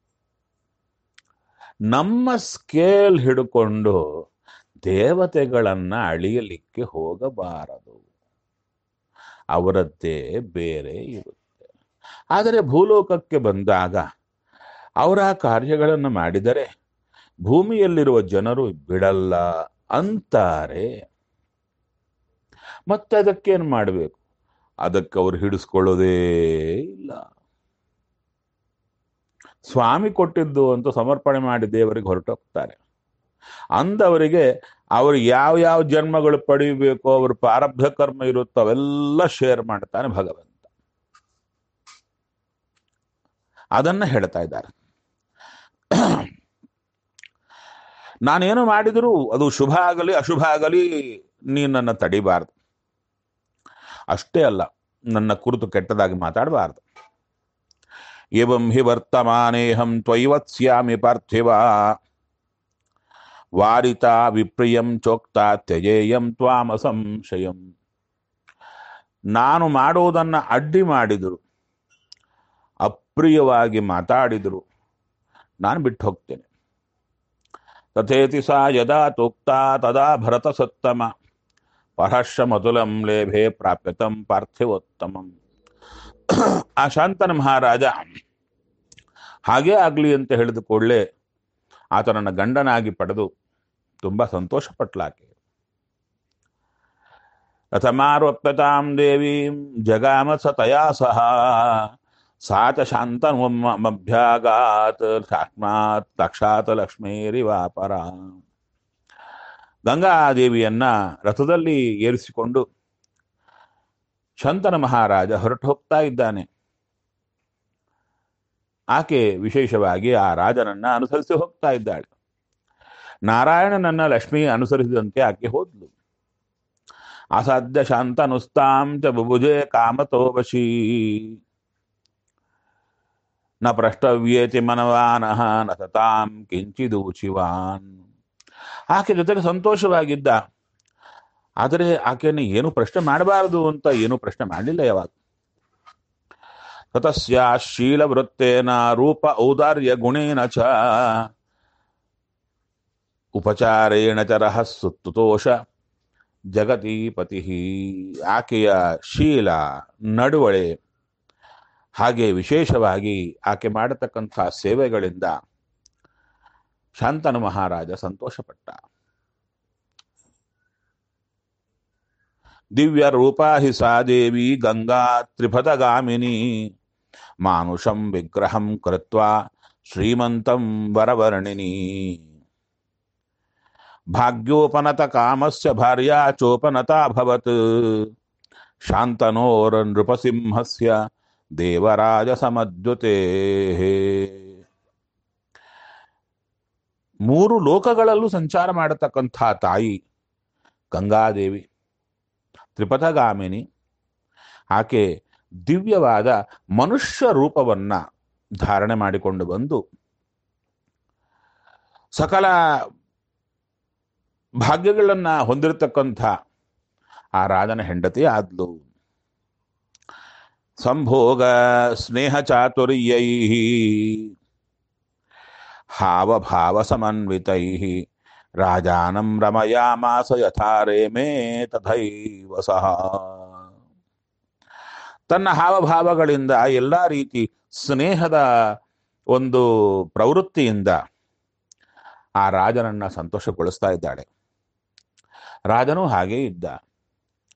ನಮ್ಮ ಸ್ಕೇಲ್ ಹಿಡ್ಕೊಂಡು ದೇವತೆಗಳನ್ನ ಅಳಿಯಲಿಕ್ಕೆ ಹೋಗಬಾರದು ಅವರದ್ದೇ ಬೇರೆ ಇರುತ್ತೆ ಆದರೆ ಭೂಲೋಕಕ್ಕೆ ಬಂದಾಗ ಅವರ ಕಾರ್ಯಗಳನ್ನು ಮಾಡಿದರೆ ಭೂಮಿಯಲ್ಲಿರುವ ಜನರು ಬಿಡಲ್ಲ ಅಂತಾರೆ ಮತ್ತೆ ಅದಕ್ಕೇನು ಮಾಡಬೇಕು ಅದಕ್ಕೆ ಅವರು ಹಿಡಿಸ್ಕೊಳ್ಳೋದೇ ಇಲ್ಲ ಸ್ವಾಮಿ ಕೊಟ್ಟಿದ್ದು ಅಂತ ಸಮರ್ಪಣೆ ಮಾಡಿ ದೇವರಿಗೆ ಹೊರಟೋಗ್ತಾರೆ ಅಂದವರಿಗೆ ಅವರು ಯಾವ ಯಾವ ಜನ್ಮಗಳು ಪಡೆಯಬೇಕು ಅವ್ರ ಪ್ರಾರಬ್ಧ ಕರ್ಮ ಇರುತ್ತೋ ಅವೆಲ್ಲ ಶೇರ್ ಮಾಡ್ತಾನೆ ಭಗವಂತ ಅದನ್ನ ಹೇಳ್ತಾ ಇದ್ದಾರೆ ನಾನೇನು ಮಾಡಿದರೂ ಅದು ಶುಭ ಆಗಲಿ ಅಶುಭ ಆಗಲಿ ನೀನು ನನ್ನ ತಡಿಬಾರ್ದು ಅಷ್ಟೇ ಅಲ್ಲ ನನ್ನ ಕುರಿತು ಕೆಟ್ಟದಾಗಿ ಮಾತಾಡಬಾರ್ದು ಏವಂ ಹಿ ವರ್ತಮಾನೇಹಂ ತ್ವೈವತ್ಸ್ಯಾಮಿ ಪಾರ್ಥಿವ ವಾರಿತ ವಿಪ್ರಿಯಂ ಚೋಕ್ತ ತ್ಯಜೇಯಂ ತ್ವಾಮ ಸಂಶಯಂ ನಾನು ಮಾಡುವುದನ್ನ ಅಡ್ಡಿ ಮಾಡಿದರು ಅಪ್ರಿಯವಾಗಿ ಮಾತಾಡಿದರು ನಾನು ಬಿಟ್ಟು ಹೋಗ್ತೇನೆ ತಥೇತಿ ಸಾ ಯದಾ ತೋಕ್ತ ತದಾ ಭರತ ಸತ್ತಮ ಪರಶ್ಯ ಮಧುಲಂ ಲೇಭೆ ಪ್ರಾಪ್ಯತಂ ಪಾರ್ಥಿವೋತ್ತಮಂ ಆ ಶಾಂತನ ಮಹಾರಾಜ ಹಾಗೇ ಆಗಲಿ ಅಂತ ಹೇಳಿದ ಕೂಡಲೇ ಆತನನ್ನ ಗಂಡನಾಗಿ ಪಡೆದು ತುಂಬಾ ಸಂತೋಷ ಪಟ್ಲಾಕೆ ರಥಮಾರೋಪ್ಯತಾಂ ದೇವೀಂ ಜಗಾಮ ಸ ತಯಾ ಸಹ ಸಾತ ಶಾಂತಮಭ್ಯಾಗಾತ್ ಸಾಕ್ಷಾತ್ ಸಾಕ್ಷಾತ್ ಲಕ್ಷ್ಮೀರಿವಾಪರ ಗಂಗಾದೇವಿಯನ್ನ ರಥದಲ್ಲಿ ಏರಿಸಿಕೊಂಡು ಶಂತನ ಮಹಾರಾಜ ಹೊರಟು ಹೋಗ್ತಾ ಇದ್ದಾನೆ ಆಕೆ ವಿಶೇಷವಾಗಿ ಆ ರಾಜನನ್ನ ಅನುಸರಿಸಿ ಹೋಗ್ತಾ ಇದ್ದಾಳೆ ನಾರಾಯಣನನ್ನ ಲಕ್ಷ್ಮಿ ಅನುಸರಿಸಿದಂತೆ ಆಕೆ ಹೋದ್ಲು ಅಸಾಧ್ಯ ಶಾಂತನುಸ್ತಾಂ ಚ ಬುಭುಜೆ ಕಾಮತೋ ವಶೀ ನ ಪ್ರಷ್ಟವ್ಯೇತಿ ಮನವಾನಃ ನ ಸತಾಂ ಕಿಂಚಿದೂಚಿವಾನ್ ಆಕೆ ಜೊತೆಗೆ ಸಂತೋಷವಾಗಿದ್ದ ಆದರೆ ಆಕೆಯನ್ನು ಏನು ಪ್ರಶ್ನೆ ಮಾಡಬಾರದು ಅಂತ ಏನು ಪ್ರಶ್ನೆ ಮಾಡಲಿಲ್ಲ ಯಾವಾಗ ತತಸ್ಯ ಶೀಲವೃತ್ತೇನ ರೂಪ ಔದಾರ್ಯ ಗುಣೇನ ಚ ಉಪಚಾರೇಣ ಚ ರಹಸ್ಸುತೋಷ ಜಗತೀಪತಿ ಆಕೆಯ ಶೀಲ ನಡುವಳೆ ಹಾಗೆ ವಿಶೇಷವಾಗಿ ಆಕೆ ಮಾಡತಕ್ಕಂಥ ಸೇವೆಗಳಿಂದ ಶಾಂತನು ಮಹಾರಾಜ ಸಂತೋಷಪಟ್ಟ ದಿವ್ಯ ರೂಪಾ ಹಿ ಸಾ ದೇವಿ ಗಂಗಾ ತ್ರಿಪಥಗಾಮಿನಿ ಮಾನುಷಂ ವಿಗ್ರಹಂ ಕೃತ್ವಾ ಶ್ರೀಮಂತಂ ವರವರ್ಣಿನಿ ಭಾಗ್ಯೋಪನತ ಕಾಮಸ್ಯ ಭಾರ್ಯಾ ಚೋಪನತಾಭವತ್ ಶಾಂತನೋರ ನೃಪಸಿಂಹಸ್ಯ ದೇವರಾಜ ಸಮದ್ಯುತೆ ಮೂರು ಲೋಕಗಳಲ್ಲೂ ಸಂಚಾರ ಮಾಡತಕ್ಕಂಥ ತಾಯಿ ಗಂಗಾದೇವಿ ತ್ರಿಪಥಗಾಮಿನಿ ಆಕೆ ದಿವ್ಯವಾದ ಮನುಷ್ಯ ರೂಪವನ್ನ ಧಾರಣೆ ಮಾಡಿಕೊಂಡು ಬಂದು ಸಕಲ ಭಾಗ್ಯಗಳನ್ನ ಹೊಂದಿರತಕ್ಕಂಥ ಆ ರಾಜನ ಹೆಂಡತಿ ಆದ್ಲು ಸಂಭೋಗ ಸ್ನೇಹ ಚಾತುರ್ಯೈ ಹಾವಭಾವ ಸಮನ್ವಿತೈ ರಾಜಾನಂ ರಮಯಾಮಾಸ ಯಥಾ ರೇಮೇ ತಥೈವ ಸಹ ತನ್ನ ಹಾವಭಾವಗಳಿಂದ ಎಲ್ಲ ರೀತಿ ಸ್ನೇಹದ ಒಂದು ಪ್ರವೃತ್ತಿಯಿಂದ ಆ ರಾಜನನ್ನ ಸಂತೋಷಗೊಳಿಸ್ತಾ ಇದ್ದಾಳೆ ರಾಜನು ಹಾಗೇ ಇದ್ದ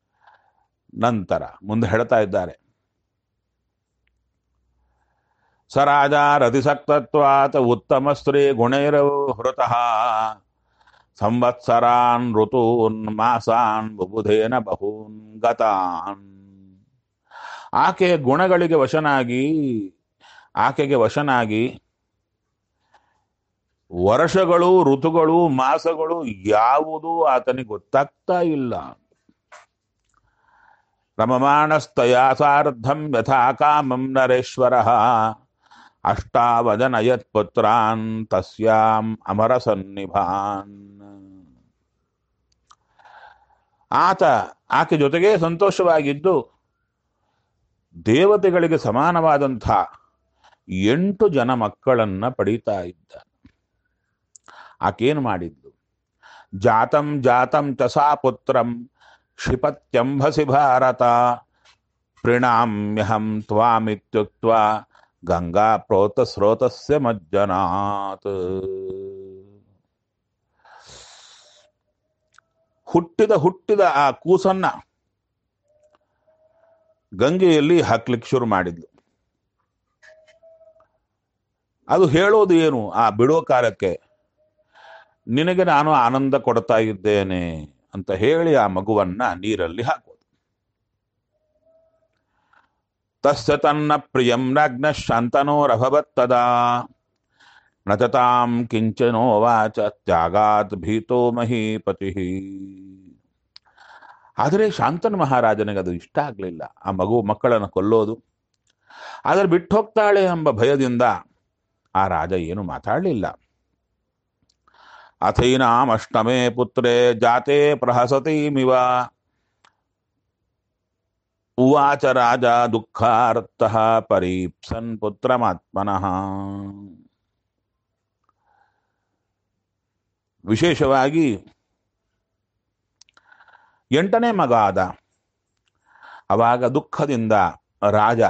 ನಂತರ ಮುಂದೆ ಹೇಳ್ತಾ ಇದ್ದಾರೆ ಸ ರಾಜ ರತಿಸಕ್ತತ್ವಾತ್ ಉತ್ತಮ ಸ್ತ್ರೀ ಗುಣೈರವ ಹೃತಃ ಸಂವತ್ಸರಾನ್ ಋತೂನ್ ಮಾಸಾನ್ ಬುಬುಧೇನ ಬಹೂನ್ ಗತಾನ್ ಆಕೆ ಗುಣಗಳಿಗೆ ವಶನಾಗಿ ಆಕೆಗೆ ವಶನಾಗಿ ವರ್ಷಗಳು ಋತುಗಳು ಮಾಸಗಳು ಯಾವುದು ಆತನಿಗೆ ಗೊತ್ತಾಗ್ತಾ ಇಲ್ಲ ರಮಮಾಣಸ್ತಯಾ ಸಾರ್ಧಂ ಯಥಾ ಕಾಮಂ ನರೇಶ್ವರ ಅಷ್ಟಾವದನಯತ್ ಪುತ್ರಾನ್ ತಸ್ಯಾಂ ಅಮರ ಸನ್ನಿಭಾನ್ ಆತ ಆಕೆ ಜೊತೆಗೆ ಸಂತೋಷವಾಗಿದ್ದು ದೇವತೆಗಳಿಗೆ ಸಮಾನವಾದಂಥ ಎಂಟು ಜನ ಮಕ್ಕಳನ್ನ ಪಡೀತಾ ಇದ್ದ ಆಕೇನು ಮಾಡಿದ್ಲು ಜಾತಂ ಜಾತಂ ಚ ಸಾ ಪುತ್ರಂ ಕ್ಷಿಪತ್ಯಂಭಸಿ ಭಾರತ ಪ್ರಣಾಮ್ಯಹಂ ತ್ವಾಮಿತ್ಯುಕ್ತ ಗಂಗಾ ಪ್ರೋತ ಸ್ರೋತಸ್ಯ ಮಜ್ಜನಾತ್ ಹುಟ್ಟಿದ ಹುಟ್ಟಿದ ಆ ಕೂಸನ್ನ ಗಂಗೆಯಲ್ಲಿ ಹಾಕ್ಲಿಕ್ಕೆ ಶುರು ಮಾಡಿದ್ಲು ಅದು ಹೇಳೋದು ಏನು ಆ ಬಿಡೋ ಕಾಲಕ್ಕೆ ನಿನಗೆ ನಾನು ಆನಂದ ಕೊಡ್ತಾ ಇದ್ದೇನೆ ಅಂತ ಹೇಳಿ ಆ ಮಗುವನ್ನ ನೀರಲ್ಲಿ ಹಾಕೋದು ತಸ್ಯ ತನ್ನ ಪ್ರಿಯಂ ನಗ್ನ ಶಾಂತನೋರಭವತ್ತದಾ ನಚತಾಂ ಕಿಂಚನೋ ವಾಚ ತ್ಯಾಗಾತ್ ಭೀತೋ ಮಹೀಪತಿ ಆದರೆ ಶಾಂತನ ಮಹಾರಾಜನಿಗೆ ಅದು ಇಷ್ಟ ಆಗಲಿಲ್ಲ ಆ ಮಗು ಮಕ್ಕಳನ್ನು ಕೊಲ್ಲೋದು ಆದರೆ ಬಿಟ್ಟು ಹೋಗ್ತಾಳೆ ಎಂಬ ಭಯದಿಂದ ಆ ರಾಜ ಏನು ಮಾತಾಡಲಿಲ್ಲ ಅಥೈನಾಮಷ್ಟಮೇ ಪುತ್ರೇ ಜಾತೆ ಪ್ರಹಸತೀಮಿವ ಉವಾಚ ರಾಜ ದುಃಖಾರ್ಥಃ ಪರೀಪ್ಸನ್ ಪುತ್ರಮಾತ್ಮನಃ ವಿಶೇಷವಾಗಿ ಎಂಟನೇ ಮಗ ಆದ ಅವಾಗ ದುಃಖದಿಂದ ರಾಜ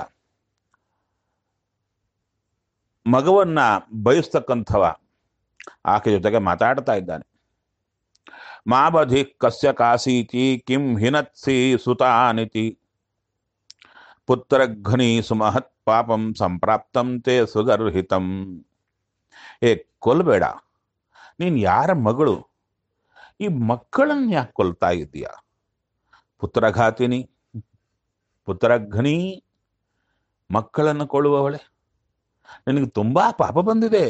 ಮಗವನ್ನ ಬಯಸ್ತಕ್ಕಂಥವ ಆಕೆ ಜೊತೆಗೆ ಮಾತಾಡ್ತಾ ಇದ್ದಾನೆ ಮಾಬಧಿ ಕಸ್ಯ ಕಾಸೀತಿ ಕಿಂ ಹಿನತ್ಸಿ ಸುತಾನಿತಿ ಪುತ್ರಘ್ನಿ ಸುಮಹತ್ ಪಾಪಂ ಸಂಪ್ರಾಪ್ತಂ ತೇ ಸುಗರ್ಹಿತಂ ಏ ಕೊಲ್ಬೇಡ ನೀನ್ ಯಾರ ಮಗಳು ಈ ಮಕ್ಕಳನ್ನ ಯಾಕೆ ಕೊಲ್ತಾ ಇದೀಯ ಪುತ್ರಘಾತಿನಿ ಪುತ್ರಘ್ನಿ ಮಕ್ಕಳನ್ನು ಕೊಳ್ಳುವವಳೆ ನಿನಗೆ ತುಂಬಾ ಪಾಪ ಬಂದಿದೆ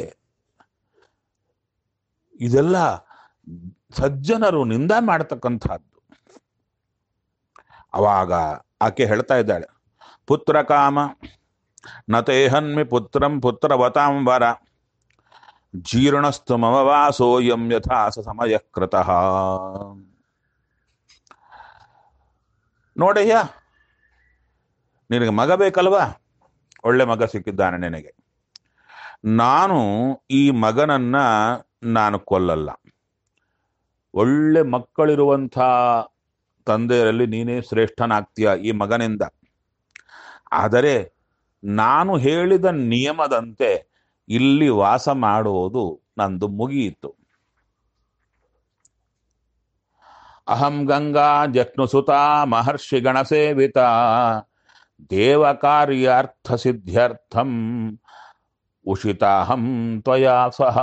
ಇದೆಲ್ಲ ಸಜ್ಜನರು ನಿಂದ ಮಾಡತಕ್ಕಂಥದ್ದು ಅವಾಗ ಆಕೆ ಹೇಳ್ತಾ ಇದ್ದಾಳೆ ಪುತ್ರ ಕಾಮ ನತೇಹನ್ಮಿ ಪುತ್ರಂ ಪುತ್ರವತಾಂ ವರ ಜೀರ್ಣಸ್ತು ಮಮ ವಾಸೋಯಂ ಯಥಾ ಸ ಸಮಯ ಕೃತಃ ನೋಡಯ್ಯ ನಿನಗೆ ಮಗ ಬೇಕಲ್ವಾ ಒಳ್ಳೆ ಮಗ ಸಿಕ್ಕಿದ್ದಾನೆ ನಿನಗೆ ನಾನು ಈ ಮಗನನ್ನ ನಾನು ಕೊಲ್ಲಲ್ಲ ಒಳ್ಳೆ ಮಕ್ಕಳಿರುವಂಥ ತಂದೆಯರಲ್ಲಿ ನೀನೇ ಶ್ರೇಷ್ಠನಾಗ್ತೀಯ ಈ ಮಗನಿಂದ ಆದರೆ ನಾನು ಹೇಳಿದ ನಿಯಮದಂತೆ ಇಲ್ಲಿ ವಾಸ ಮಾಡುವುದು ನಂದು ಮುಗಿಯಿತು ಅಹಂ ಗಂಗಾ ಜಕ್ನುಸುತ ಮಹರ್ಷಿ ಗಣಸೇವಿತ ದೇವ ಕಾರ್ಯಾರ್ಥ ಸಿದ್ಧ್ಯರ್ಥಂ ಉಷಿತಾಹಂ ತ್ವಯಾ ಸಹ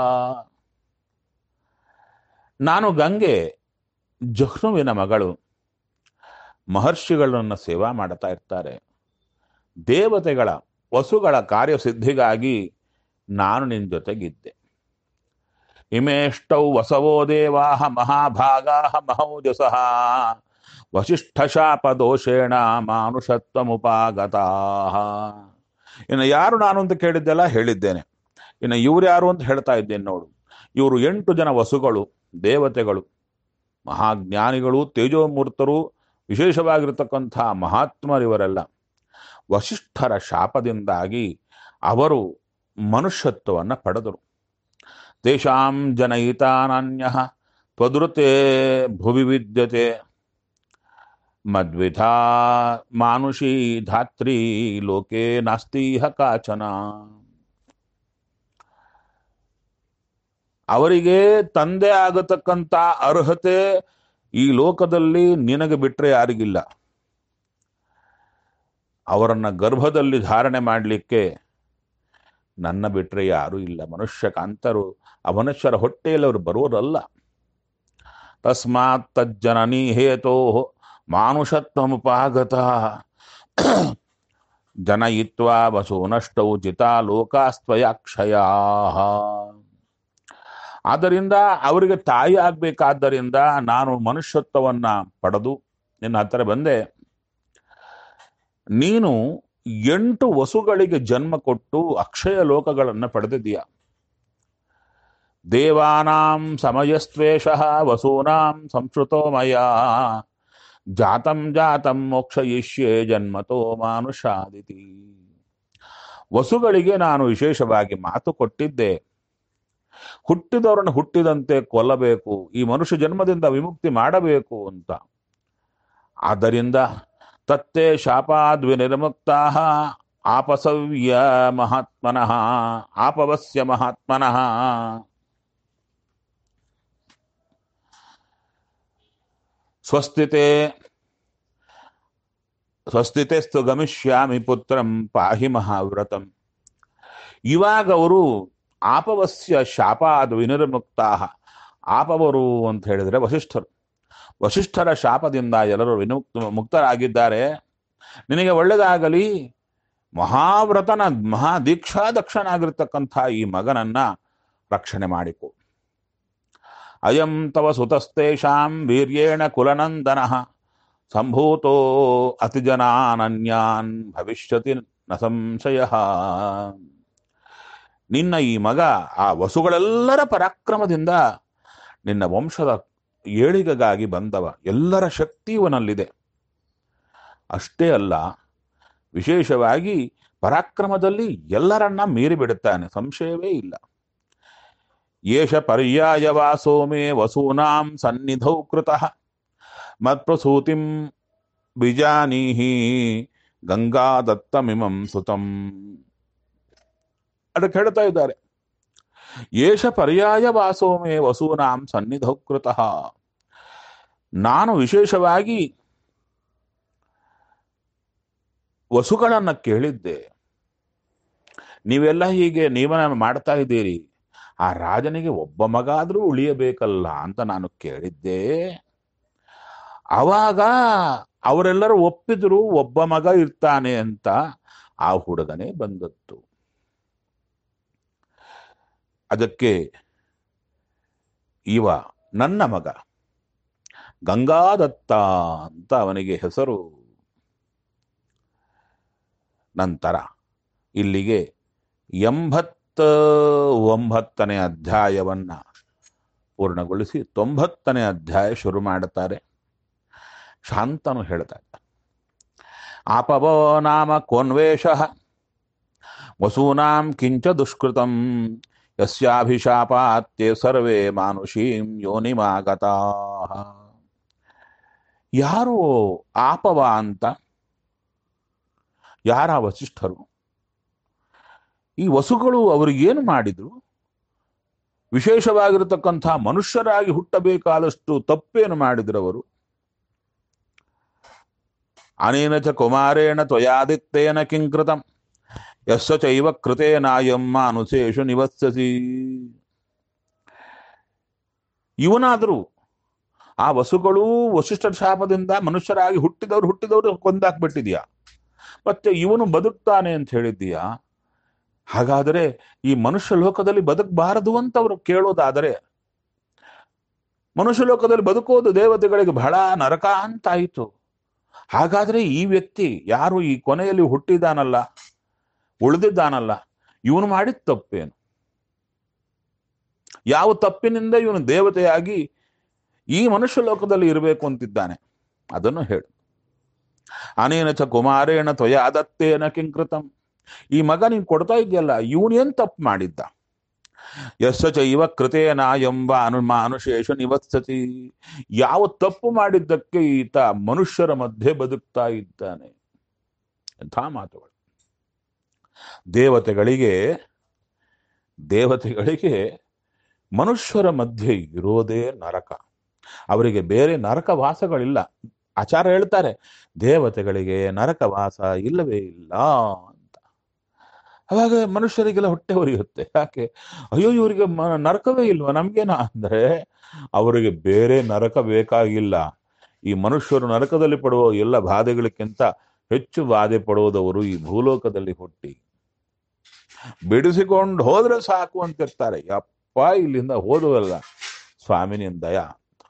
ನಾನು ಗಂಗೆ ಜಹ್ನುವಿನ ಮಗಳು ಮಹರ್ಷಿಗಳನ್ನು ಸೇವಾ ಮಾಡ್ತಾ ಇರ್ತಾರೆ ದೇವತೆಗಳ ವಸುಗಳ ಕಾರ್ಯಸಿದ್ಧಿಗಾಗಿ ನಾನು ನಿನ್ನ ಜೊತೆಗಿದ್ದೆ ಇಮೇಷ್ಟೌ ವಸವೋ ದೇವಾಹ ಮಹಾಭಾಗಾಹ ಮಹೌಜಸಃ ವಸಿಷ್ಠ ಶಾಪ ದೋಷೇಣ ಮಾನುಷತ್ವಮುಪಾಗತಾ ಇನ್ನು ಯಾರು ನಾನು ಅಂತ ಕೇಳಿದ್ದೆಲ್ಲ ಹೇಳಿದ್ದೇನೆ ಇನ್ನು ಇವ್ರು ಯಾರು ಅಂತ ಹೇಳ್ತಾ ಇದ್ದೇನೆ ನೋಡು ಇವರು ಎಂಟು ಜನ ವಸುಗಳು ದೇವತೆಗಳು ಮಹಾಜ್ಞಾನಿಗಳು ತೇಜೋಮೂರ್ತರು ವಿಶೇಷವಾಗಿರತಕ್ಕಂಥ ಮಹಾತ್ಮರಿವರೆಲ್ಲ ವಸಿಷ್ಠರ ಶಾಪದಿಂದಾಗಿ ಅವರು ಮನುಷ್ಯತ್ವವನ್ನು ಪಡೆದರು ತೇಷಾಂ ಜನಯಿತಾನಾನ್ಯ ತ್ವದೃತೆ ಭುವಿ ವಿದ್ಯತೆ ಮದ್ವಿಧಾ ಮಾನುಷಿ ಧಾತ್ರಿ ಲೋಕೆ ನಾಸ್ತೀಹ ಕಾಚನ ಅವರಿಗೆ ತಂದೆ ಆಗತಕ್ಕಂಥ ಅರ್ಹತೆ ಈ ಲೋಕದಲ್ಲಿ ನಿನಗೆ ಬಿಟ್ಟರೆ ಯಾರಿಗಿಲ್ಲ ಅವರನ್ನ ಗರ್ಭದಲ್ಲಿ ಧಾರಣೆ ಮಾಡಲಿಕ್ಕೆ ನನ್ನ ಬಿಟ್ಟರೆ ಯಾರೂ ಇಲ್ಲ ಮನುಷ್ಯ ಕಾಂತರು ಆ ಮನುಷ್ಯರ ಹೊಟ್ಟೆಯಲ್ಲಿ ಅವರು ಬರುವುದಲ್ಲ ತಸ್ಮಾತ್ ತಜ್ಜನನಿ ಹೇತೋ ಮಾನುಷತ್ವಮುಪಾಗತ ಜನಯಿತ್ವಾ ವಸೂನಷ್ಟೌ ಜಿತಾ ಲೋಕಾಸ್ತ್ವಯಾಕ್ಷಯಾ ಆದ್ದರಿಂದ ಅವರಿಗೆ ತಾಯಿ ಆಗ್ಬೇಕಾದ್ದರಿಂದ ನಾನು ಮನುಷ್ಯತ್ವವನ್ನ ಪಡೆದು ನಿನ್ನ ಹತ್ತಿರ ಬಂದೆ ನೀನು ಎಂಟು ವಸುಗಳಿಗೆ ಜನ್ಮ ಕೊಟ್ಟು ಅಕ್ಷಯ ಲೋಕಗಳನ್ನು ಪಡೆದಿದ್ದೀಯ ದೇವಾನಾಂ ಸಮಯಸ್ತ್ವೇಷ ವಸೂನಾಂ ಸಂಸ್ಕೃತೋ ಮಯ ಜಾತಂ ಜಾತಂ ಮೋಕ್ಷಯಿಷ್ಯೆ ಜನ್ಮತೋ ಮಾನುಷಾದಿತಿ ವಸುಗಳಿಗೆ ನಾನು ವಿಶೇಷವಾಗಿ ಮಾತು ಕೊಟ್ಟಿದ್ದೆ ಹುಟ್ಟಿದವರನ್ನು ಹುಟ್ಟಿದಂತೆ ಕೊಲ್ಲಬೇಕು ಈ ಮನುಷ್ಯ ಜನ್ಮದಿಂದ ವಿಮುಕ್ತಿ ಮಾಡಬೇಕು ಅಂತ ಆದ್ದರಿಂದ ತತ್ತೇ ಶಾಪಾದ್ವಿನಿರ್ಮುಕ್ತಾ ಆಪಸವ್ಯ ಮಹಾತ್ಮನಃ ಆಪವಸ್ಯ ಮಹಾತ್ಮನಃ ಸ್ವಸ್ಥಿತೆ ಸ್ವಸ್ಥಿತೆಸ್ತು ಗಮಿಷ್ಯಾಮಿ ಪುತ್ರಂ ಪಾಹಿ ಮಹಾವ್ರತಂ ಇವಾಗ ಅವರು ಆಪವಸ್ಯ ಶಾಪಾದ್ ವಿನಿರ್ಮುಕ್ತಾ ಆಪವರು ಅಂತ ಹೇಳಿದರೆ ವಸಿಷ್ಠರು ವಸಿಷ್ಠರ ಶಾಪದಿಂದ ಎಲ್ಲರೂ ವಿನುಕ್ತ ಮುಕ್ತರಾಗಿದ್ದಾರೆ ನಿನಗೆ ಒಳ್ಳೆಯದಾಗಲಿ ಮಹಾವ್ರತನ ಮಹಾ ದೀಕ್ಷಾದಕ್ಷನಾಗಿರ್ತಕ್ಕಂಥ ಈ ಮಗನನ್ನ ರಕ್ಷಣೆ ಮಾಡಿಕೊ ಅಯಂ ತವ ಸುತಸ್ತೇಷಾಂ ವೀರ್ಯೇಣ ಕುಲನಂದನ ಸಂಭೂತೋ ಅತಿಜನಾನನ್ಯಾನ್ ಭವಿಷ್ಯತಿ ನ ಸಂಶಯ ನಿನ್ನ ಈ ಮಗ ಆ ವಸುಗಳೆಲ್ಲರ ಪರಾಕ್ರಮದಿಂದ ನಿನ್ನ ವಂಶದ ಏಳಿಗೆಗಾಗಿ ಬಂದವ ಎಲ್ಲರ ಶಕ್ತಿ ಇವನಲ್ಲಿದೆ ಅಷ್ಟೇ ಅಲ್ಲ ವಿಶೇಷವಾಗಿ ಪರಾಕ್ರಮದಲ್ಲಿ ಎಲ್ಲರನ್ನ ಮೀರಿ ಬಿಡುತ್ತಾನೆ ಸಂಶಯವೇ ಇಲ್ಲ ಏಷ ಪರ್ಯಾಯವಾಸೋ ಮೇ ವಸೂನಾಂ ಸನ್ನಿಧೌ ಕೃತಃ ಮತ್ಪ್ರಸೂತಿಂ ಬಿಜಾನೀಹಿ ಗಂಗಾದತ್ತಮಿಮಂ ಸುತಂ ಅದಕ್ಕೆ ಹೇಳ್ತಾ ಇದ್ದಾರೆ ಏಷ ಪರ್ಯಾಯ ವಾಸೋ ಮೇ ವಸೂನಾಂ ಸನ್ನಿಧೌ ಕೃತಃ ನಾನು ವಿಶೇಷವಾಗಿ ವಸುಗಳನ್ನ ಕೇಳಿದ್ದೆ ನೀವೆಲ್ಲ ಹೀಗೆ ನೀವನ ಮಾಡ್ತಾ ಇದ್ದೀರಿ ಆ ರಾಜನಿಗೆ ಒಬ್ಬ ಮಗ ಆದ್ರೂ ಉಳಿಯಬೇಕಲ್ಲ ಅಂತ ನಾನು ಕೇಳಿದ್ದೆ ಅವಾಗ ಅವರೆಲ್ಲರೂ ಒಪ್ಪಿದ್ರು ಒಬ್ಬ ಮಗ ಇರ್ತಾನೆ ಅಂತ ಆ ಹುಡುಗನೇ ಬಂದದ್ದು ಅದಕ್ಕೆ ಇವ ನನ್ನ ಮಗ ಗಂಗಾದತ್ತ ಅಂತ ಅವನಿಗೆ ಹೆಸರು ನಂತರ ಇಲ್ಲಿಗೆ ಎಂಬತ್ತ ಒಂಬತ್ತನೇ ಅಧ್ಯಾಯವನ್ನ ಪೂರ್ಣಗೊಳಿಸಿ ತೊಂಬತ್ತನೇ ಅಧ್ಯಾಯ ಶುರು ಮಾಡುತ್ತಾರೆ ಶಾಂತನು ಹೇಳ್ತಾ ಇದ್ದ ಆಪವೋ ನಾಮ ಕೋನ್ವೇಷ ವಸೂನಾಂ ಕಿಂಚ ದುಷ್ಕೃತಂ ಯಸ್ಯಾಭಿಶಾಪಾತ್ಯೆ ಸರ್ವೇ ಮಾನುಷೀಂ ಯೋನಿಮಾಗತಾ ಯಾರು ಆಪವ ಅಂತ ಯಾರ ವಸಿಷ್ಠರು ಈ ವಸುಗಳು ಅವರಿಗೇನು ಮಾಡಿದ್ರು ವಿಶೇಷವಾಗಿರತಕ್ಕಂಥ ಮನುಷ್ಯರಾಗಿ ಹುಟ್ಟಬೇಕಾದಷ್ಟು ತಪ್ಪೇನು ಮಾಡಿದ್ರು ಅವರು ಅನೇನ ಚ ಕುಮಾರೇಣ ತ್ವಯಾದಿತ್ತೇನ ಕಿಂಕೃತಂ ಯಸ್ಸ ಚೈವ ಕೃತೇನಾಯಂ ಮಾನುಷೇಷು ನಿವತ್ಸಸಿ ಇವನಾದರೂ ಆ ವಸುಗಳು ವಸಿಷ್ಠರ ಶಾಪದಿಂದ ಮನುಷ್ಯರಾಗಿ ಹುಟ್ಟಿದವರು ಹುಟ್ಟಿದವರು ಕೊಂದಾಕ್ಬಿಟ್ಟಿದ್ಯಾ ಮತ್ತೆ ಇವನು ಬದುಕ್ತಾನೆ ಅಂತ ಹೇಳಿದ್ದೀಯಾ ಹಾಗಾದರೆ ಈ ಮನುಷ್ಯ ಲೋಕದಲ್ಲಿ ಬದುಕಬಾರದು ಅಂತ ಅವರು ಕೇಳೋದಾದರೆ ಮನುಷ್ಯ ಲೋಕದಲ್ಲಿ ಬದುಕೋದು ದೇವತೆಗಳಿಗೆ ಬಹಳ ನರಕ ಅಂತಾಯಿತು ಹಾಗಾದ್ರೆ ಈ ವ್ಯಕ್ತಿ ಯಾರು ಈ ಕೊನೆಯಲ್ಲಿ ಹುಟ್ಟಿದಾನಲ್ಲ ಉಳಿದಿದ್ದಾನಲ್ಲ ಇವನು ಮಾಡಿದ ತಪ್ಪೇನು ಯಾವ ತಪ್ಪಿನಿಂದ ಇವನು ದೇವತೆಯಾಗಿ ಈ ಮನುಷ್ಯ ಲೋಕದಲ್ಲಿ ಇರಬೇಕು ಅಂತಿದ್ದಾನೆ ಅದನ್ನು ಹೇಳು ಅನೇನ ಚ ಕುಮಾರೇಣ ತ್ವಯ ಆದತ್ತೇನ ಕಿಂಕೃತಂ ಈ ಮಗ ನೀನ್ ಕೊಡ್ತಾ ಇದೆಯಲ್ಲ ಇವನೇನ್ ತಪ್ಪು ಮಾಡಿದ್ದ ಯಶ ಚೈವ ಕೃತೇನ ಎಂಬ ಅನು ಅನುಶೇಷ ನಿವತ್ಸತಿ ಯಾವ ತಪ್ಪು ಮಾಡಿದ್ದಕ್ಕೆ ಈತ ಮನುಷ್ಯರ ಮಧ್ಯೆ ಬದುಕ್ತಾ ಇದ್ದಾನೆ ಎಂಥ ಮಾತುಗಳು ದೇವತೆಗಳಿಗೆ ದೇವತೆಗಳಿಗೆ ಮನುಷ್ಯರ ಮಧ್ಯೆ ಇರೋದೇ ನರಕ ಅವರಿಗೆ ಬೇರೆ ನರಕ ವಾಸಗಳಿಲ್ಲ ಆಚಾರ ಹೇಳ್ತಾರೆ ದೇವತೆಗಳಿಗೆ ನರಕ ವಾಸ ಇಲ್ಲವೇ ಇಲ್ಲ ಅಂತ ಅವಾಗ ಮನುಷ್ಯರಿಗೆಲ್ಲ ಹೊಟ್ಟೆ ಹೊರೆಯುತ್ತೆ ಯಾಕೆ ಅಯ್ಯೋ ಇವರಿಗೆ ಮ- ನರಕವೇ ಇಲ್ವಾ ನಮ್ಗೇನ ಅಂದ್ರೆ ಅವರಿಗೆ ಬೇರೆ ನರಕ ಬೇಕಾಗಿಲ್ಲ ಈ ಮನುಷ್ಯರು ನರಕದಲ್ಲಿ ಪಡುವ ಎಲ್ಲ ಬಾಧೆಗಳಕ್ಕಿಂತ ಹೆಚ್ಚು ಬಾಧೆ ಪಡುವುದವರು ಈ ಭೂಲೋಕದಲ್ಲಿ ಹುಟ್ಟಿ ಬಿಡಿಸಿಕೊಂಡು ಹೋದ್ರೆ ಸಾಕು ಅಂತಿರ್ತಾರೆ ಯಪ್ಪ ಇಲ್ಲಿಂದ ಹೋದವಲ್ಲ ಸ್ವಾಮಿನಿಂದ ದಯ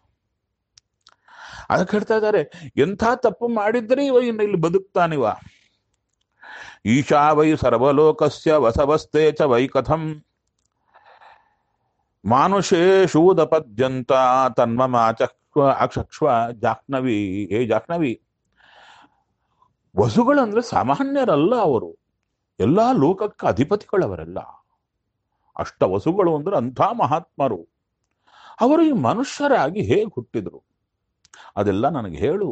ಅದಕ್ಕೆ ಹೇಳ್ತಾ ಇದ್ದಾರೆ ಎಂಥ ತಪ್ಪು ಮಾಡಿದ್ರೆ ಇವ ಇನ್ನು ಇಲ್ಲಿ ಬದುಕ್ತಾನಿವ ಈಶಾ ವೈ ಸರ್ವಲೋಕಸ್ಯ ವಸವಸ್ತೆ ಚ ವೈ ಕಥಂ ಮಾನುಷೇ ಶೂದಪದ್ಯಂತ ತನ್ಮಮ ಚಕ್ವ ಅಕ್ಷಕ್ಷ್ವ ಜಾಹ್ನವಿ ಹೇ ಜಾಹ್ನವಿ ವಸುಗಳಂದ್ರೆ ಸಾಮಾನ್ಯರಲ್ಲ ಅವರು ಎಲ್ಲಾ ಲೋಕಕ್ಕೆ ಅಧಿಪತಿಗಳವರೆಲ್ಲ ಅಷ್ಟ ವಸುಗಳು ಅಂದ್ರೆ ಅಂಥ ಮಹಾತ್ಮರು ಅವರು ಈ ಮನುಷ್ಯರಾಗಿ ಹೇಗೆ ಹುಟ್ಟಿದ್ರು ಅದೆಲ್ಲ ನನಗೆ ಹೇಳು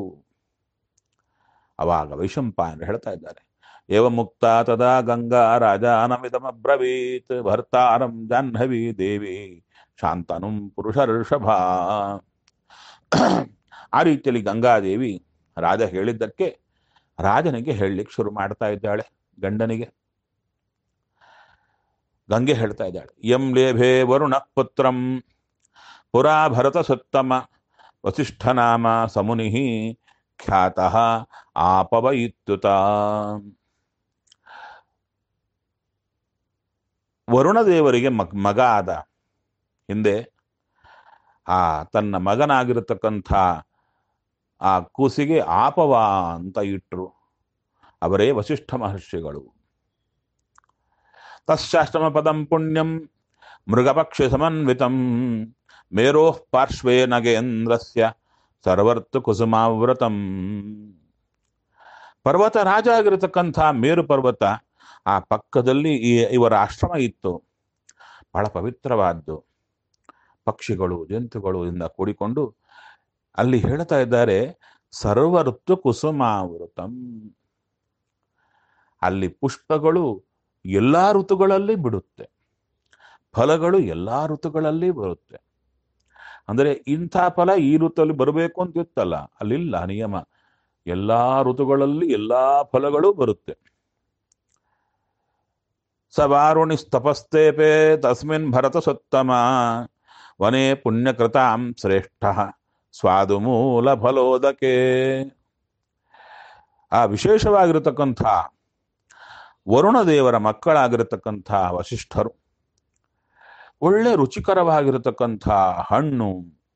ಅವಾಗ ವೈಶಂಪಾಯನರು ಹೇಳ್ತಾ ಇದ್ದಾರೆ ಏವ ಮುಕ್ತ ತದಾ ಗಂಗಾ ರಾಜಾನಮಿದಮಬ್ರವೀತ್ ಭರ್ತಾರಂ ಜಾಹ್ನವಿ ದೇವಿ ಶಾಂತನುಂ ಪುರುಷ ಋಷಭ ಆ ರೀತಿಯಲ್ಲಿ ಗಂಗಾದೇವಿ ರಾಜ ಹೇಳಿದ್ದಕ್ಕೆ ರಾಜನಿಗೆ ಹೇಳಲಿಕ್ಕೆ ಶುರು ಮಾಡ್ತಾ ಇದ್ದಾಳೆ ಗಂಡನಿಗೆ ಗಂಗೆ ಹೇಳ್ತಾ ಇದ್ದಾಳೆ ಎಂ ಲೇಭೆ ವರುಣ ಪುತ್ರಂ ಪುರಾ ಭರತ ಸತ್ತಮ ವಸಿಷ್ಠನಾಮ ಸಮುನಿ ಖ್ಯಾತಃ ಆಪವ ಇತ್ಯುತ ವರುಣ ದೇವರಿಗೆ ಮಗ್ ಮಗ ಆದ ಹಿಂದೆ ಆ ತನ್ನ ಮಗನಾಗಿರತಕ್ಕಂಥ ಆ ಕೂಸಿಗೆ ಆಪವ ಅಂತ ಇಟ್ರು ಅವರೇ ವಸಿಷ್ಠ ಮಹರ್ಷಿಗಳು ತಶ್ಚಾಷ್ಟಮ ಪದಂ ಪುಣ್ಯಂ ಮೃಗಪಕ್ಷಿ ಸಮನ್ವಿತಂ ಮೇರೋಃ ಪಾರ್ಶ್ವೇ ನಗೇಂದ್ರಸ್ಯ ಸರ್ವರ್ತು ಕುಸುಮಾವೃತಂ ಪರ್ವತ ರಾಜ ಆಗಿರತಕ್ಕಂಥ ಮೇರು ಪರ್ವತ ಆ ಪಕ್ಕದಲ್ಲಿ ಈ ಇವರ ಆಶ್ರಮ ಇತ್ತು ಬಹಳ ಪವಿತ್ರವಾದ್ದು ಪಕ್ಷಿಗಳು ಜಂತುಗಳು ಇಂದ ಕೂಡಿಕೊಂಡು ಅಲ್ಲಿ ಹೇಳ್ತಾ ಇದ್ದಾರೆ ಸರ್ವ ಋತು ಕುಸುಮಾವೃತಂ ಅಲ್ಲಿ ಪುಷ್ಪಗಳು ಎಲ್ಲಾ ಋತುಗಳಲ್ಲಿ ಬಿಡುತ್ತೆ ಫಲಗಳು ಎಲ್ಲಾ ಋತುಗಳಲ್ಲಿ ಬರುತ್ತೆ ಅಂದ್ರೆ ಇಂಥ ಫಲ ಈ ಋತುಯಲ್ಲಿ ಬರಬೇಕು ಅಂತ ಇತ್ತಲ್ಲ ಅಲ್ಲಿಲ್ಲ ನಿಯಮ ಎಲ್ಲಾ ಋತುಗಳಲ್ಲಿ ಎಲ್ಲಾ ಫಲಗಳು ಬರುತ್ತೆ ಸವಾರುಣಿ ತಪಸ್ತೇಪೆ ತಸ್ಮಿನ್ ಭರತ ಸತ್ತಮ ವನೇ ಪುಣ್ಯಕೃತಾಂ ಶ್ರೇಷ್ಠ ಸ್ವಾದು ಮೂಲ ಫಲೋದಕೆ ಆ ವಿಶೇಷವಾಗಿರತಕ್ಕಂಥ ವರುಣ ದೇವರ ಮಕ್ಕಳಾಗಿರತಕ್ಕಂಥ ವಸಿಷ್ಠರು ಒಳ್ಳೆ ರುಚಿಕರವಾಗಿರತಕ್ಕಂಥ ಹಣ್ಣು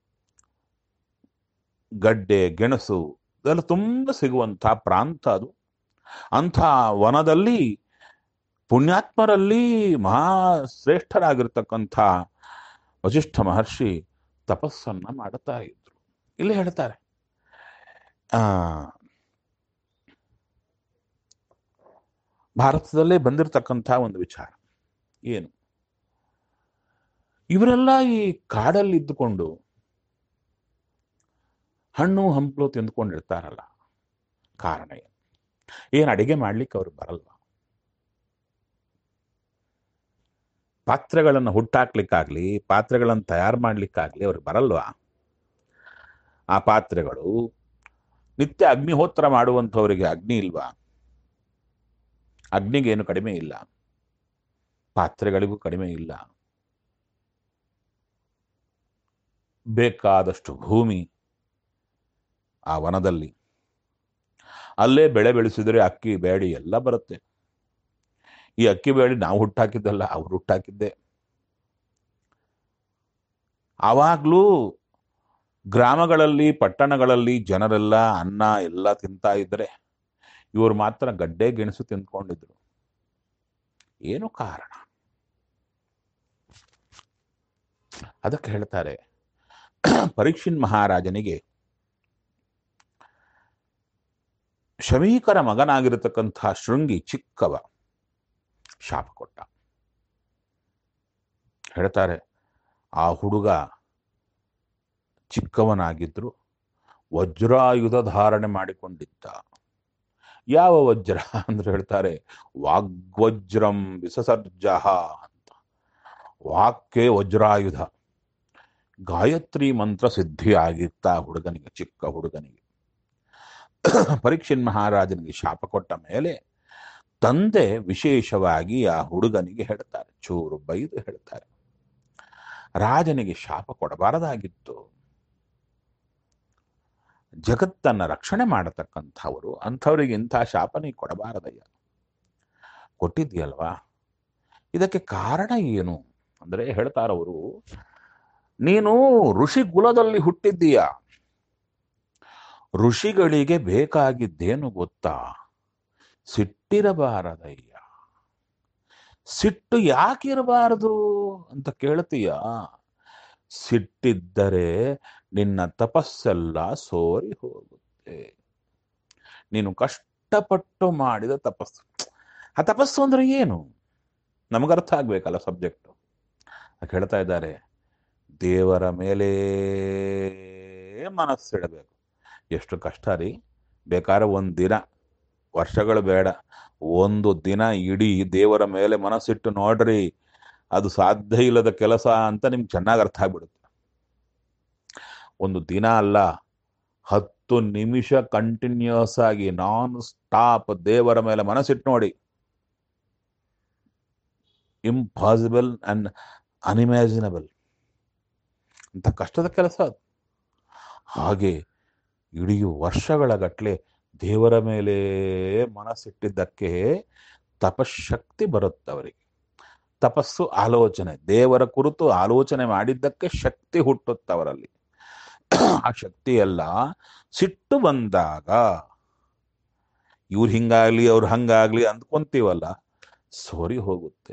ಗಡ್ಡೆ ಗೆಣಸು ಇದೆಲ್ಲ ತುಂಬ ಸಿಗುವಂಥ ಪ್ರಾಂತ ಅದು ಅಂಥ ವನದಲ್ಲಿ ಪುಣ್ಯಾತ್ಮರಲ್ಲಿ ಮಹಾ ಶ್ರೇಷ್ಠರಾಗಿರ್ತಕ್ಕಂಥ ವಸಿಷ್ಠ ಮಹರ್ಷಿ ತಪಸ್ಸನ್ನ ಮಾಡುತ್ತಾ ಇದ್ರು ಇಲ್ಲಿ ಹೇಳ್ತಾರೆ ಆ ಭಾರತದಲ್ಲೇ ಬಂದಿರತಕ್ಕಂಥ ಒಂದು ವಿಚಾರ ಏನು ಇವರೆಲ್ಲ ಈ ಕಾಡಲ್ಲಿ ಇದ್ದುಕೊಂಡು ಹಣ್ಣು ಹಂಪಲು ತಿಂದ್ಕೊಂಡಿರ್ತಾರಲ್ಲ ಕಾರಣ ಏನು ಏನು ಅಡಿಗೆ ಮಾಡ್ಲಿಕ್ಕೆ ಅವ್ರಿಗೆ ಬರಲ್ವಾ ಪಾತ್ರೆಗಳನ್ನು ಹುಟ್ಟಾಕ್ಲಿಕ್ಕಾಗ್ಲಿ ಪಾತ್ರೆಗಳನ್ನು ತಯಾರು ಮಾಡ್ಲಿಕ್ಕಾಗ್ಲಿ ಅವ್ರಿಗೆ ಬರಲ್ವಾ ಆ ಪಾತ್ರೆಗಳು ನಿತ್ಯ ಅಗ್ನಿಹೋತ್ರ ಮಾಡುವಂಥವರಿಗೆ ಅಗ್ನಿ ಇಲ್ವಾ ಅಗ್ನಿಗೇನು ಕಡಿಮೆ ಇಲ್ಲ ಪಾತ್ರೆಗಳಿಗೂ ಕಡಿಮೆ ಇಲ್ಲ ಬೇಕಾದಷ್ಟು ಭೂಮಿ ಆ ವನದಲ್ಲಿ ಅಲ್ಲೇ ಬೆಳೆ ಬೆಳೆಸಿದರೆ ಅಕ್ಕಿ ಬೇಡಿ ಎಲ್ಲ ಬರುತ್ತೆ ಈ ಅಕ್ಕಿ ಬೇಡಿ ನಾವು ಹುಟ್ಟಾಕಿದ್ದಲ್ಲ ಅವ್ರು ಹುಟ್ಟಾಕಿದ್ದೆ ಆವಾಗ್ಲೂ ಗ್ರಾಮಗಳಲ್ಲಿ ಪಟ್ಟಣಗಳಲ್ಲಿ ಜನರೆಲ್ಲ ಅನ್ನ ಎಲ್ಲ ತಿಂತಾ ಇದ್ರೆ ಇವರು ಮಾತ್ರ ಗಡ್ಡೆ ಗೆಣಸು ತಿಂದ್ಕೊಂಡಿದ್ರು ಏನು ಕಾರಣ ಅದಕ್ಕೆ ಹೇಳ್ತಾರೆ ಪರೀಕ್ಷಿನ್ ಮಹಾರಾಜನಿಗೆ ಶಮೀಕರ ಮಗನಾಗಿರತಕ್ಕಂಥ ಶೃಂಗಿ ಚಿಕ್ಕವ ಶಾಪ ಕೊಟ್ಟ ಹೇಳ್ತಾರೆ ಆ ಹುಡುಗ ಚಿಕ್ಕವನಾಗಿದ್ರು ವಜ್ರಾಯುಧ ಧಾರಣೆ ಮಾಡಿಕೊಂಡಿದ್ದ ಯಾವ ವಜ್ರ ಅಂದ್ರೆ ಹೇಳ್ತಾರೆ ವಾಗ್ವಜ್ರಂ ವಿಸಸರ್ಜಃ ಅಂತ ವಾಕ್ಯೇ ವಜ್ರಾಯುಧ ಗಾಯತ್ರಿ ಮಂತ್ರ ಸಿದ್ಧಿ ಆಗಿತ್ತ ಆ ಹುಡುಗನಿಗೆ ಚಿಕ್ಕ ಹುಡುಗನಿಗೆ ಪರೀಕ್ಷಿನ್ ಮಹಾರಾಜನಿಗೆ ಶಾಪ ಕೊಟ್ಟ ಮೇಲೆ ತಂದೆ ವಿಶೇಷವಾಗಿ ಆ ಹುಡುಗನಿಗೆ ಹೇಳ್ತಾರೆ ಚೂರು ಬೈದು ಹೇಳ್ತಾರೆ ರಾಜನಿಗೆ ಶಾಪ ಕೊಡಬಾರದಾಗಿತ್ತು ಜಗತ್ತನ್ನ ರಕ್ಷಣೆ ಮಾಡತಕ್ಕಂಥವರು ಅಂಥವರಿಗೆ ಇಂಥ ಶಾಪ ನೀ ಕೊಡಬಾರದಯ್ಯ ಕೊಟ್ಟಿದ್ಯಲ್ವಾ ಇದಕ್ಕೆ ಕಾರಣ ಏನು ಅಂದ್ರೆ ಹೇಳ್ತಾರವರು ನೀನು ಋಷಿ ಕುಲದಲ್ಲಿ ಹುಟ್ಟಿದ್ದೀಯ ಋಷಿಗಳಿಗೆ ಬೇಕಾಗಿದ್ದೇನು ಗೊತ್ತಾ ಸಿಟ್ಟಿರಬಾರದಯ್ಯ ಸಿಟ್ಟು ಯಾಕಿರಬಾರದು ಅಂತ ಕೇಳ್ತೀಯ ಸಿಟ್ಟಿದ್ದರೆ ನಿನ್ನ ತಪಸ್ಸೆಲ್ಲ ಸೋರಿ ಹೋಗುತ್ತೆ ನೀನು ಕಷ್ಟಪಟ್ಟು ಮಾಡಿದ ತಪಸ್ಸು ಆ ತಪಸ್ಸು ಅಂದ್ರೆ ಏನು ನಮಗರ್ಥ ಆಗ್ಬೇಕಲ್ಲ ಸಬ್ಜೆಕ್ಟ್ ಹೇಳ್ತಾ ಇದ್ದಾರೆ ದೇವರ ಮೇಲೆ ಮನಸ್ಸಿಡಬೇಕು ಎಷ್ಟು ಕಷ್ಟ ರೀ ಬೇಕಾದ್ರೆ ಒಂದು ದಿನ ವರ್ಷಗಳು ಬೇಡ ಒಂದು ದಿನ ಇಡೀ ದೇವರ ಮೇಲೆ ಮನಸ್ಸಿಟ್ಟು ನೋಡ್ರಿ ಅದು ಸಾಧ್ಯ ಇಲ್ಲದ ಕೆಲಸ ಅಂತ ನಿಮ್ಗೆ ಚೆನ್ನಾಗಿ ಅರ್ಥ ಆಗ್ಬಿಡುತ್ತೆ ಒಂದು ದಿನ ಅಲ್ಲ ಹತ್ತು ನಿಮಿಷ ಕಂಟಿನ್ಯೂಸ್ ಆಗಿ ನಾನ್ ಸ್ಟಾಪ್ ದೇವರ ಮೇಲೆ ಮನಸ್ಸಿಟ್ಟು ನೋಡಿ ಇಂಪಾಸಿಬಲ್ ಅಂಡ್ ಅನ್ಇಮ್ಯಾಜಿನಬಲ್ ಅಂತ ಕಷ್ಟದ ಕೆಲಸ ಅದು ಹಾಗೆ ಇಡೀ ವರ್ಷಗಳ ಗಟ್ಟಲೆ ದೇವರ ಮೇಲೆ ಮನಸ್ಸಿಟ್ಟಿದ್ದಕ್ಕೆ ತಪಶಕ್ತಿ ಬರುತ್ತೆ ಅವರಿಗೆ ತಪಸ್ಸು ಆಲೋಚನೆ ದೇವರ ಕುರಿತು ಆಲೋಚನೆ ಮಾಡಿದ್ದಕ್ಕೆ ಶಕ್ತಿ ಹುಟ್ಟುತ್ತೆ ಅವರಲ್ಲಿ ಆ ಶಕ್ತಿ ಎಲ್ಲ ಸಿಟ್ಟು ಬಂದಾಗ ಇವ್ರು ಹಿಂಗಾಗ್ಲಿ ಅವ್ರು ಹಂಗಾಗ್ಲಿ ಅಂದ್ಕೊಂತೀವಲ್ಲ ಸೋರಿ ಹೋಗುತ್ತೆ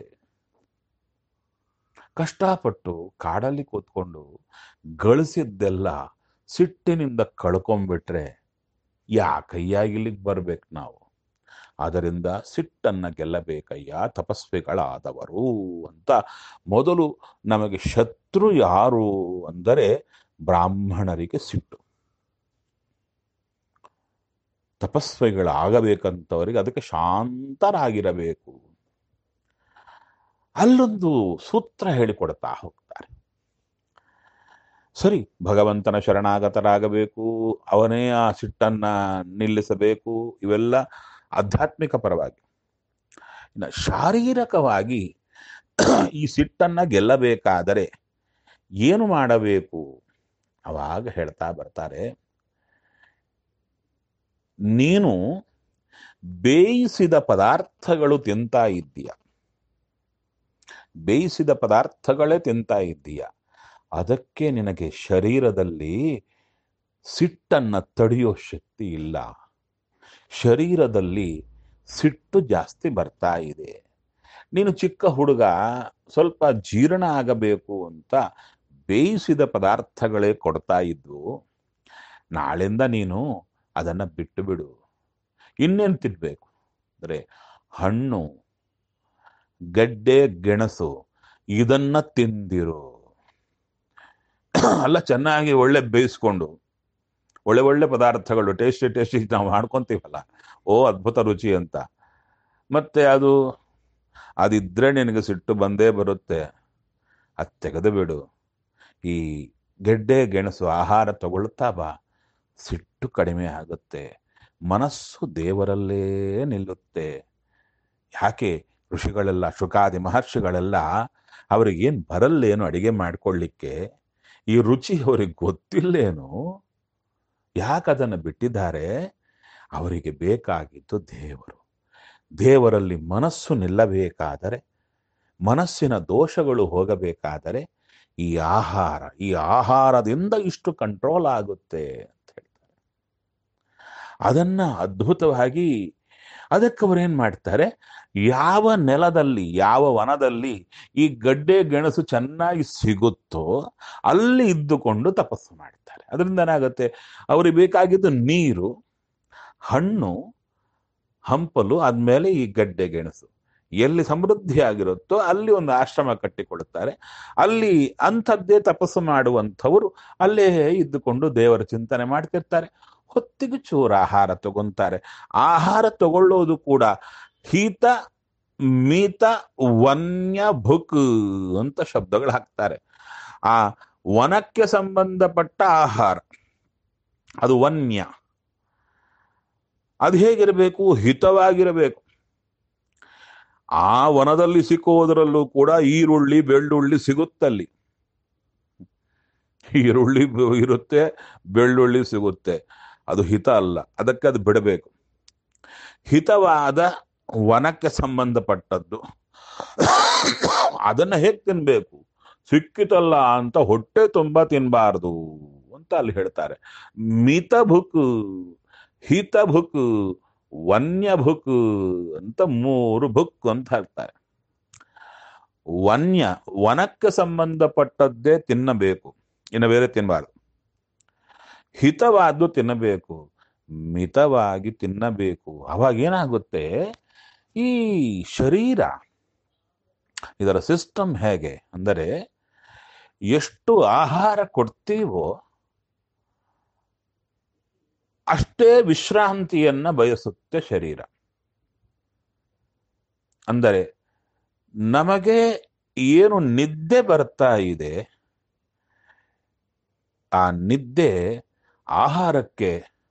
ಕಷ್ಟಪಟ್ಟು ಕಾಡಲ್ಲಿ ಕೂತ್ಕೊಂಡು ಗಳಿಸಿದ್ದೆಲ್ಲ ಸಿಟ್ಟಿನಿಂದ ಕಳ್ಕೊಂಡ್ಬಿಟ್ರೆ ಯಾಕಯ್ಯ ಇಲ್ಲಿಗೆ ಬರ್ಬೇಕು ನಾವು ಅದರಿಂದ ಸಿಟ್ಟನ್ನ ಗೆಲ್ಲಬೇಕಯ್ಯ ತಪಸ್ವಿಗಳಾದವರು ಅಂತ ಮೊದಲು ನಮಗೆ ಶತ್ರು ಯಾರು ಅಂದರೆ ಬ್ರಾಹ್ಮಣರಿಗೆ ಸಿಟ್ಟು ತಪಸ್ವಿಗಳಾಗಬೇಕಂತವರಿಗೆ ಅದಕ್ಕೆ ಶಾಂತರಾಗಿರಬೇಕು ಅಲ್ಲೊಂದು ಸೂತ್ರ ಹೇಳಿಕೊಡ್ತಾ ಹೋಗ್ತಾರೆ ಸರಿ ಭಗವಂತನ ಶರಣಾಗತರಾಗಬೇಕು ಅವನೇ ಆ ಸಿಟ್ಟನ್ನ ನಿಲ್ಲಿಸಬೇಕು ಇವೆಲ್ಲ ಆಧ್ಯಾತ್ಮಿಕ ಪರವಾಗಿ ಇನ್ನು ಶಾರೀರಿಕವಾಗಿ ಈ ಸಿಟ್ಟನ್ನ ಗೆಲ್ಲಬೇಕಾದರೆ ಏನು ಮಾಡಬೇಕು ಅವಾಗ ಹೇಳ್ತಾ ಬರ್ತಾರೆ ನೀನು ಬೇಯಿಸಿದ ಪದಾರ್ಥಗಳು ತಿಂತಾ ಇದ್ದೀಯ ಬೇಯಿಸಿದ ಪದಾರ್ಥಗಳೇ ತಿಂತಾ ಇದ್ದೀಯ ಅದಕ್ಕೆ ನಿನಗೆ ಶರೀರದಲ್ಲಿ ಸಿಟ್ಟನ್ನ ತಡೆಯೋ ಶಕ್ತಿ ಇಲ್ಲ ಶರೀರದಲ್ಲಿ ಸಿಟ್ಟು ಜಾಸ್ತಿ ಬರ್ತಾ ಇದೆ ನೀನು ಚಿಕ್ಕ ಹುಡುಗ ಸ್ವಲ್ಪ ಜೀರ್ಣ ಆಗಬೇಕು ಅಂತ ಬೇಯಿಸಿದ ಪದಾರ್ಥಗಳೇ ಕೊಡ್ತಾ ಇದ್ವು ನಾಳೆಯಿಂದ ನೀನು ಅದನ್ನ ಬಿಟ್ಟು ಬಿಡು ಇನ್ನೇನು ತಿನ್ಬೇಕು ಅಂದರೆ ಹಣ್ಣು ಗಡ್ಡೆ ಗೆಣಸು ಇದನ್ನ ತಿಂದಿರು ಅಲ್ಲ ಚೆನ್ನಾಗಿ ಒಳ್ಳೆ ಬೇಯಿಸ್ಕೊಂಡು ಒಳ್ಳೆ ಒಳ್ಳೆ ಪದಾರ್ಥಗಳು ಟೇಸ್ಟಿ ಟೇಸ್ಟಿ ನಾವು ಮಾಡ್ಕೊಂತೀವಲ್ಲ ಓ ಅದ್ಭುತ ರುಚಿ ಅಂತ ಮತ್ತೆ ಅದು ಅದಿದ್ರೆ ನಿನಗೆ ಸಿಟ್ಟು ಬಂದೇ ಬರುತ್ತೆ ಅದು ತೆಗೆದು ಬಿಡು ಈ ಗೆಡ್ಡೆ ಗೆಣಸು ಆಹಾರ ತಗೊಳ್ತಾ ಬಾ ಸಿಟ್ಟು ಕಡಿಮೆ ಆಗುತ್ತೆ ಮನಸ್ಸು ದೇವರಲ್ಲೇ ನಿಲ್ಲುತ್ತೆ ಯಾಕೆ ಋಷಿಗಳೆಲ್ಲ ಶುಕಾದಿ ಮಹರ್ಷಿಗಳೆಲ್ಲ ಅವ್ರಿಗೇನು ಬರಲ್ಲೇನು ಅಡಿಗೆ ಮಾಡ್ಕೊಳ್ಳಿಕ್ಕೆ ಈ ರುಚಿ ಅವ್ರಿಗೆ ಗೊತ್ತಿಲ್ಲೇನು ಯಾಕೆ ಅದನ್ನು ಬಿಟ್ಟಿದ್ದಾರೆ ಅವರಿಗೆ ಬೇಕಾಗಿದ್ದು ದೇವರು ದೇವರಲ್ಲಿ ಮನಸ್ಸು ನಿಲ್ಲಬೇಕಾದರೆ ಮನಸ್ಸಿನ ದೋಷಗಳು ಹೋಗಬೇಕಾದರೆ ಈ ಆಹಾರ ಈ ಆಹಾರದಿಂದ ಇಷ್ಟು ಕಂಟ್ರೋಲ್ ಆಗುತ್ತೆ ಅಂತ ಹೇಳ್ತಾರೆ ಅದನ್ನ ಅದ್ಭುತವಾಗಿ ಅದಕ್ಕೆ ಅವ್ರೇನ್ ಮಾಡ್ತಾರೆ ಯಾವ ನೆಲದಲ್ಲಿ ಯಾವ ವನದಲ್ಲಿ ಈ ಗಡ್ಡೆ ಗೆಣಸು ಚೆನ್ನಾಗಿ ಸಿಗುತ್ತೋ ಅಲ್ಲಿ ಇದ್ದುಕೊಂಡು ತಪಸ್ಸು ಮಾಡ್ತಾರೆ ಅದರಿಂದ ಏನಾಗುತ್ತೆ ಅವ್ರಿಗೆ ಬೇಕಾಗಿದ್ದು ನೀರು ಹಣ್ಣು ಹಂಪಲು ಆದ್ಮೇಲೆ ಈ ಗಡ್ಡೆ ಗೆಣಸು ಎಲ್ಲಿ ಸಮೃದ್ಧಿ ಆಗಿರುತ್ತೋ ಅಲ್ಲಿ ಒಂದು ಆಶ್ರಮ ಕಟ್ಟಿಕೊಳ್ಳುತ್ತಾರೆ ಅಲ್ಲಿ ಅಂಥದ್ದೇ ತಪಸ್ಸು ಮಾಡುವಂಥವರು ಅಲ್ಲೇ ಇದ್ದುಕೊಂಡು ದೇವರ ಚಿಂತನೆ ಮಾಡ್ತಿರ್ತಾರೆ ಹೊತ್ತಿಗೆ ಚೂರು ಆಹಾರ ತಗೊಂತಾರೆ ಆಹಾರ ತಗೊಳ್ಳೋದು ಕೂಡ ಹೀತ ಮೀತ ವನ್ಯ ಭುಕ್ ಅಂತ ಶಬ್ದಗಳು ಹಾಕ್ತಾರೆ ಆ ವನಕ್ಕೆ ಸಂಬಂಧಪಟ್ಟ ಆಹಾರ ಅದು ವನ್ಯ ಅದು ಹೇಗಿರಬೇಕು ಹಿತವಾಗಿರಬೇಕು ಆ ವನದಲ್ಲಿ ಸಿಕ್ಕುವುದರಲ್ಲೂ ಕೂಡ ಈರುಳ್ಳಿ ಬೆಳ್ಳುಳ್ಳಿ ಸಿಗುತ್ತಲ್ಲಿ ಈರುಳ್ಳಿ ಬ- ಇರುತ್ತೆ ಬೆಳ್ಳುಳ್ಳಿ ಸಿಗುತ್ತೆ ಅದು ಹಿತ ಅಲ್ಲ ಅದಕ್ಕೆ ಅದು ಬಿಡಬೇಕು ಹಿತವಾದ ವನಕ್ಕೆ ಸಂಬಂಧಪಟ್ಟದ್ದು ಅದನ್ನ ಹೇಗೆ ತಿನ್ಬೇಕು ಸಿಕ್ಕಿತಲ್ಲ ಅಂತ ಹೊಟ್ಟೆ ತುಂಬಾ ತಿನ್ಬಾರ್ದು ಅಂತ ಅಲ್ಲಿ ಹೇಳ್ತಾರೆ ಮಿತ ಭುಕ್ ಹಿತ ಭುಕ್ ವನ್ಯ ಭುಕ್ ಅಂತ ಮೂರು ಭುಕ್ ಅಂತ ಹೇಳ್ತಾರೆ ವನ್ಯ ವನಕ್ಕೆ ಸಂಬಂಧಪಟ್ಟದ್ದೇ ತಿನ್ನಬೇಕು ಇನ್ನು ಬೇರೆ ತಿನ್ನಬಾರ್ದು ಹಿತವಾದ್ದು ತಿನ್ನಬೇಕು ಮಿತವಾಗಿ ತಿನ್ನಬೇಕು ಅವಾಗ ಏನಾಗುತ್ತೆ ಈ ಶರೀರ ಇದರ ಸಿಸ್ಟಮ್ ಹೇಗೆ ಅಂದರೆ ಎಷ್ಟು ಆಹಾರ ಕೊಡ್ತೀವೋ ಅಷ್ಟೇ ವಿಶ್ರಾಂತಿಯನ್ನ ಬಯಸುತ್ತೆ ಶರೀರ ಅಂದರೆ ನಮಗೆ ಏನು ನಿದ್ದೆ ಬರ್ತಾ ಇದೆ ಆ ನಿದ್ದೆ ಆಹಾರಕ್ಕೆ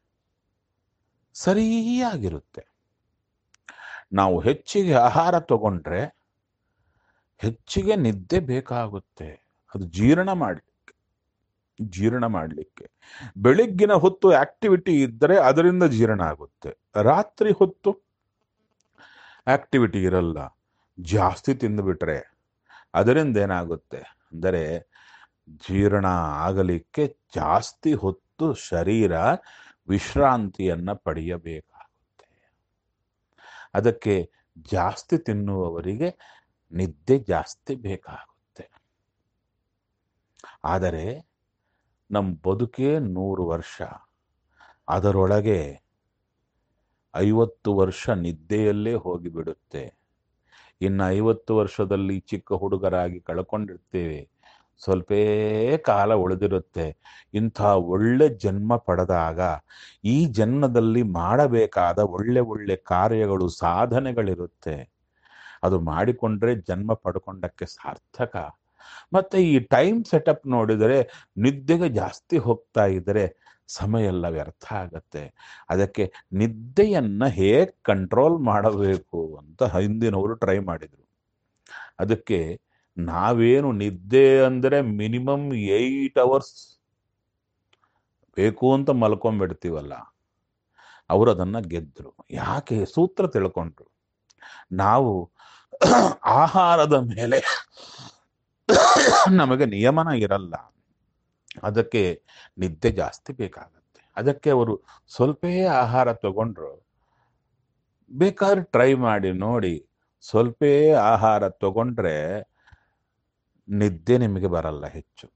ಸರಿಯಾಗಿರುತ್ತೆ ನಾವು ಹೆಚ್ಚಿಗೆ ಆಹಾರ ತಗೊಂಡ್ರೆ ಹೆಚ್ಚಿಗೆ ನಿದ್ದೆ ಬೇಕಾಗುತ್ತೆ ಅದು ಜೀರ್ಣ ಮಾಡಲಿಕ್ಕೆ ಜೀರ್ಣ ಮಾಡಲಿಕ್ಕೆ ಬೆಳಿಗ್ಗಿನ ಹೊತ್ತು ಆಕ್ಟಿವಿಟಿ ಇದ್ದರೆ ಅದರಿಂದ ಜೀರ್ಣ ಆಗುತ್ತೆ ರಾತ್ರಿ ಹೊತ್ತು ಆಕ್ಟಿವಿಟಿ ಇರಲ್ಲ ಜಾಸ್ತಿ ತಿಂದುಬಿಟ್ರೆ ಅದರಿಂದ ಏನಾಗುತ್ತೆ ಅಂದರೆ ಜೀರ್ಣ ಆಗಲಿಕ್ಕೆ ಜಾಸ್ತಿ ಹೊತ್ತು ಶರೀರ ವಿಶ್ರಾಂತಿಯನ್ನ ಪಡೆಯಬೇಕಾಗುತ್ತೆ ಅದಕ್ಕೆ ಜಾಸ್ತಿ ತಿನ್ನುವವರಿಗೆ ನಿದ್ದೆ ಜಾಸ್ತಿ ಬೇಕಾಗುತ್ತೆ ಆದರೆ ನಮ್ಮ ಬದುಕೇ ನೂರು ವರ್ಷ ಅದರೊಳಗೆ ಐವತ್ತು ವರ್ಷ ನಿದ್ದೆಯಲ್ಲೇ ಹೋಗಿಬಿಡುತ್ತೆ ಇನ್ನು ಐವತ್ತು ವರ್ಷದಲ್ಲಿ ಚಿಕ್ಕ ಹುಡುಗರಾಗಿ ಕಳ್ಕೊಂಡಿರ್ತೇವೆ ಸ್ವಲ್ಪೇ ಕಾಲ ಉಳಿದಿರುತ್ತೆ ಇಂಥ ಒಳ್ಳೆ ಜನ್ಮ ಪಡೆದಾಗ ಈ ಜನ್ಮದಲ್ಲಿ ಮಾಡಬೇಕಾದ ಒಳ್ಳೆ ಒಳ್ಳೆ ಕಾರ್ಯಗಳು ಸಾಧನೆಗಳಿರುತ್ತೆ ಅದು ಮಾಡಿಕೊಂಡ್ರೆ ಜನ್ಮ ಪಡ್ಕೊಂಡಕ್ಕೆ ಸಾರ್ಥಕ ಮತ್ತೆ ಈ ಟೈಮ್ ಸೆಟಪ್ ನೋಡಿದರೆ ನಿದ್ದೆಗೆ ಜಾಸ್ತಿ ಹೋಗ್ತಾ ಇದ್ದರೆ ಸಮಯ ಎಲ್ಲ ವ್ಯರ್ಥ ಆಗತ್ತೆ ಅದಕ್ಕೆ ನಿದ್ದೆಯನ್ನ ಹೇಗೆ ಕಂಟ್ರೋಲ್ ಮಾಡಬೇಕು ಅಂತ ಹಿಂದಿನವರು ಟ್ರೈ ಮಾಡಿದ್ರು ಅದಕ್ಕೆ ನಾವೇನು ನಿದ್ದೆ ಅಂದರೆ ಮಿನಿಮಮ್ ಏಯ್ಟ್ ಅವರ್ಸ್ ಬೇಕು ಅಂತ ಮಲ್ಕೊಂಡ್ಬಿಡ್ತೀವಲ್ಲ ಅವರು ಅದನ್ನ ಗೆದ್ರು ಯಾಕೆ ಸೂತ್ರ ತಿಳ್ಕೊಂಡ್ರು ನಾವು ಆಹಾರದ ಮೇಲೆ ನಮಗೆ ನಿಯಮನ ಇರಲ್ಲ ಅದಕ್ಕೆ ನಿದ್ದೆ ಜಾಸ್ತಿ ಬೇಕಾಗತ್ತೆ ಅದಕ್ಕೆ ಅವರು ಸ್ವಲ್ಪೇ ಆಹಾರ ತಗೊಂಡ್ರು ಬೇಕಾದ್ರೆ ಟ್ರೈ ಮಾಡಿ ನೋಡಿ ಸ್ವಲ್ಪೇ ಆಹಾರ ತಗೊಂಡ್ರೆ ನಿದ್ದೆ ನಿಮಗೆ ಬರಲ್ಲ ಹೆಚ್ಚು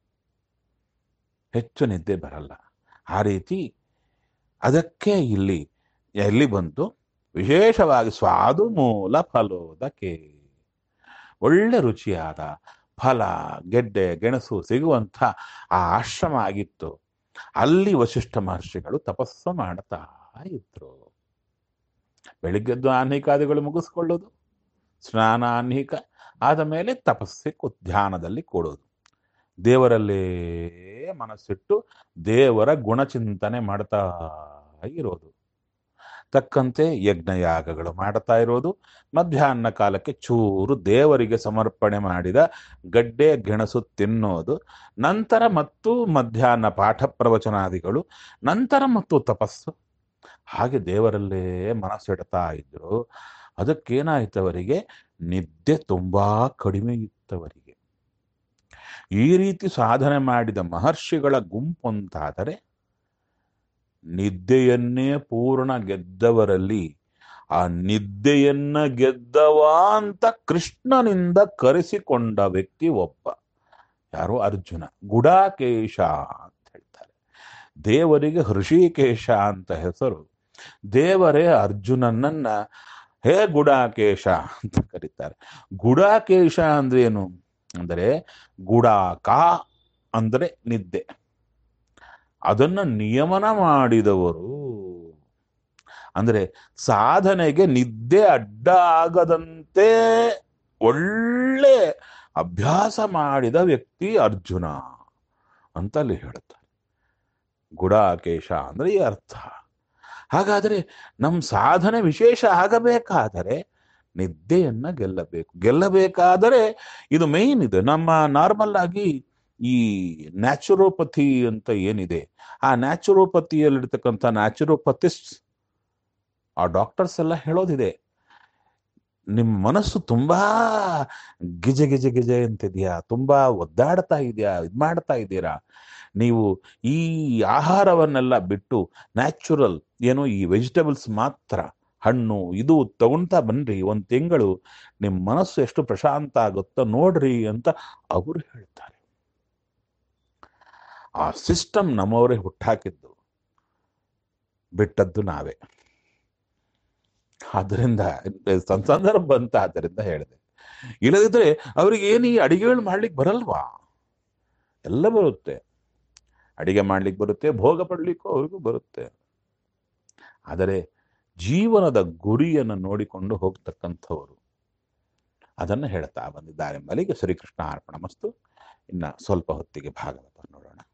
ಹೆಚ್ಚು ನಿದ್ದೆ ಬರಲ್ಲ ಆ ರೀತಿ ಅದಕ್ಕೆ ಇಲ್ಲಿ ಎಲ್ಲಿ ಬಂತು ವಿಶೇಷವಾಗಿ ಸ್ವಾದು ಮೂಲ ಫಲೋದಕ್ಕೆ ಒಳ್ಳೆ ರುಚಿಯಾದ ಫಲ ಗೆಡ್ಡೆ ಗೆಣಸು ಸಿಗುವಂಥ ಆ ಆಶ್ರಮ ಆಗಿತ್ತು ಅಲ್ಲಿ ವಶಿಷ್ಠ ಮಹರ್ಷಿಗಳು ತಪಸ್ಸು ಮಾಡ್ತಾ ಇದ್ರು ಬೆಳಿಗ್ಗೆದ್ದು ಆನ್ಹಿಕಾದಿಗಳು ಮುಗಿಸ್ಕೊಳ್ಳೋದು ಸ್ನಾನ ಆನ್ಹಿಕ ಆದ ಮೇಲೆ ತಪಸ್ಸೆ ಕೂ- ಧ್ಯಾನದಲ್ಲಿ ಕೂಡೋದು ದೇವರಲ್ಲೇ ಮನಸ್ಸಿಟ್ಟು ದೇವರ ಗುಣಚಿಂತನೆ ಮಾಡ್ತಾ ಇರೋದು ತಕ್ಕಂತೆ ಯಜ್ಞಯಾಗಗಳು ಮಾಡ್ತಾ ಇರೋದು ಮಧ್ಯಾಹ್ನ ಕಾಲಕ್ಕೆ ಚೂರು ದೇವರಿಗೆ ಸಮರ್ಪಣೆ ಮಾಡಿದ ಗಡ್ಡೆ ಗೆಣಸು ತಿನ್ನೋದು ನಂತರ ಮತ್ತು ಮಧ್ಯಾಹ್ನ ಪಾಠ ಪ್ರವಚನಾದಿಗಳು ನಂತರ ಮತ್ತು ತಪಸ್ಸು ಹಾಗೆ ದೇವರಲ್ಲೇ ಮನಸ್ಸಿಡ್ತಾ ಇದ್ರು ಅದಕ್ಕೇನಾಯ್ತು ಅವರಿಗೆ ನಿದ್ದೆ ತುಂಬಾ ಕಡಿಮೆ ಇತ್ತವರಿಗೆ ಈ ರೀತಿ ಸಾಧನೆ ಮಾಡಿದ ಮಹರ್ಷಿಗಳ ಗುಂಪೊಂದಾದರೆ ನಿದ್ದೆಯನ್ನೇ ಪೂರ್ಣ ಗೆದ್ದವರಲ್ಲಿ ಆ ನಿದ್ದೆಯನ್ನ ಗೆದ್ದವ ಅಂತ ಕೃಷ್ಣನಿಂದ ಕರೆಸಿಕೊಂಡ ವ್ಯಕ್ತಿ ಒಬ್ಬ ಯಾರು ಅರ್ಜುನ ಗುಡಾಕೇಶ ಅಂತ ಹೇಳ್ತಾರೆ ದೇವರಿಗೆ ಹೃಷಿಕೇಶ ಅಂತ ಹೆಸರು ದೇವರೇ ಅರ್ಜುನನನ್ನ ಹೇ ಗುಡಾಕೇಶ ಅಂತ ಕರೀತಾರೆ ಗುಡಾಕೇಶ ಅಂದ್ರೆ ಏನು ಅಂದರೆ ಗುಡಾಕ ಅಂದ್ರೆ ನಿದ್ದೆ ಅದನ್ನ ನಿಯಮನ ಮಾಡಿದವರು ಅಂದ್ರೆ ಸಾಧನೆಗೆ ನಿದ್ದೆ ಅಡ್ಡ ಆಗದಂತೆ ಒಳ್ಳೆ ಅಭ್ಯಾಸ ಮಾಡಿದ ವ್ಯಕ್ತಿ ಅರ್ಜುನ ಅಂತ ಅಲ್ಲಿ ಹೇಳುತ್ತಾರೆ ಗುಡಾಕೇಶ ಅಂದ್ರೆ ಈ ಅರ್ಥ ಹಾಗಾದರೆ ನಮ್ಮ ಸಾಧನೆ ವಿಶೇಷ ಆಗಬೇಕಾದರೆ ನಿದ್ದೆಯನ್ನ ಗೆಲ್ಲಬೇಕು ಗೆಲ್ಲಬೇಕಾದರೆ ಇದು ಮೇನ್ ಇದೆ ನಮ್ಮ ನಾರ್ಮಲ್ ಆಗಿ ಈ ನ್ಯಾಚುರೋಪತಿ ಅಂತ ಏನಿದೆ ಆ ನ್ಯಾಚುರೋಪತಿಯಲ್ಲಿರ್ತಕ್ಕಂಥ ನ್ಯಾಚುರೋಪತಿಸ್ಟ್ ಆ ಡಾಕ್ಟರ್ಸ್ ಎಲ್ಲ ಹೇಳೋದಿದೆ ನಿಮ್ಮ ಮನಸ್ಸು ತುಂಬಾ ಗಿಜೆ ಗಿಜೆ ಗಿಜೆ ಅಂತಿದ್ಯಾ ತುಂಬಾ ಒದ್ದಾಡ್ತಾ ಇದೆಯಾ ಇದು ಮಾಡ್ತಾ ಇದ್ದೀರಾ ನೀವು ಈ ಆಹಾರವನ್ನೆಲ್ಲ ಬಿಟ್ಟು ನ್ಯಾಚುರಲ್ ಏನು ಈ ವೆಜಿಟೇಬಲ್ಸ್ ಮಾತ್ರ ಹಣ್ಣು ಇದು ತಗೊಂತಾ ಬನ್ರಿ ಒಂದು ತಿಂಗಳು ನಿಮ್ಮ ಮನಸ್ಸು ಎಷ್ಟು ಪ್ರಶಾಂತ ಆಗುತ್ತೋ ನೋಡ್ರಿ ಅಂತ ಅವರು ಹೇಳ್ತಾರೆ ಆ ಸಿಸ್ಟಮ್ ನಮ್ಮವರೇ ಹುಟ್ಟಾಕಿದ್ದು ಬಿಟ್ಟದ್ದು ನಾವೇ ಆದ್ದರಿಂದ ಸಂದರ್ಭ ಬಂತ ಆದ್ದರಿಂದ ಹೇಳಿದೆ ಇಲ್ಲದಿದ್ರೆ ಅವ್ರಿಗೆ ಏನು ಈ ಅಡಿಗೆಗಳು ಮಾಡ್ಲಿಕ್ಕೆ ಬರಲ್ವಾ ಎಲ್ಲ ಬರುತ್ತೆ ಅಡಿಗೆ ಮಾಡ್ಲಿಕ್ಕೆ ಬರುತ್ತೆ ಭೋಗ ಪಡ್ಲಿಕ್ಕೂ ಅವ್ರಿಗೂ ಬರುತ್ತೆ ಆದರೆ ಜೀವನದ ಗುರಿಯನ್ನು ನೋಡಿಕೊಂಡು ಹೋಗ್ತಕ್ಕಂಥವರು ಅದನ್ನು ಹೇಳ್ತಾ ಬಂದಿದ್ದಾರೆ ಮಲಿಗೆ ಶ್ರೀಕೃಷ್ಣ ಅರ್ಪಣ ಮಸ್ತು ಇನ್ನ ಸ್ವಲ್ಪ ಹೊತ್ತಿಗೆ ಭಾಗವತ ನೋಡೋಣ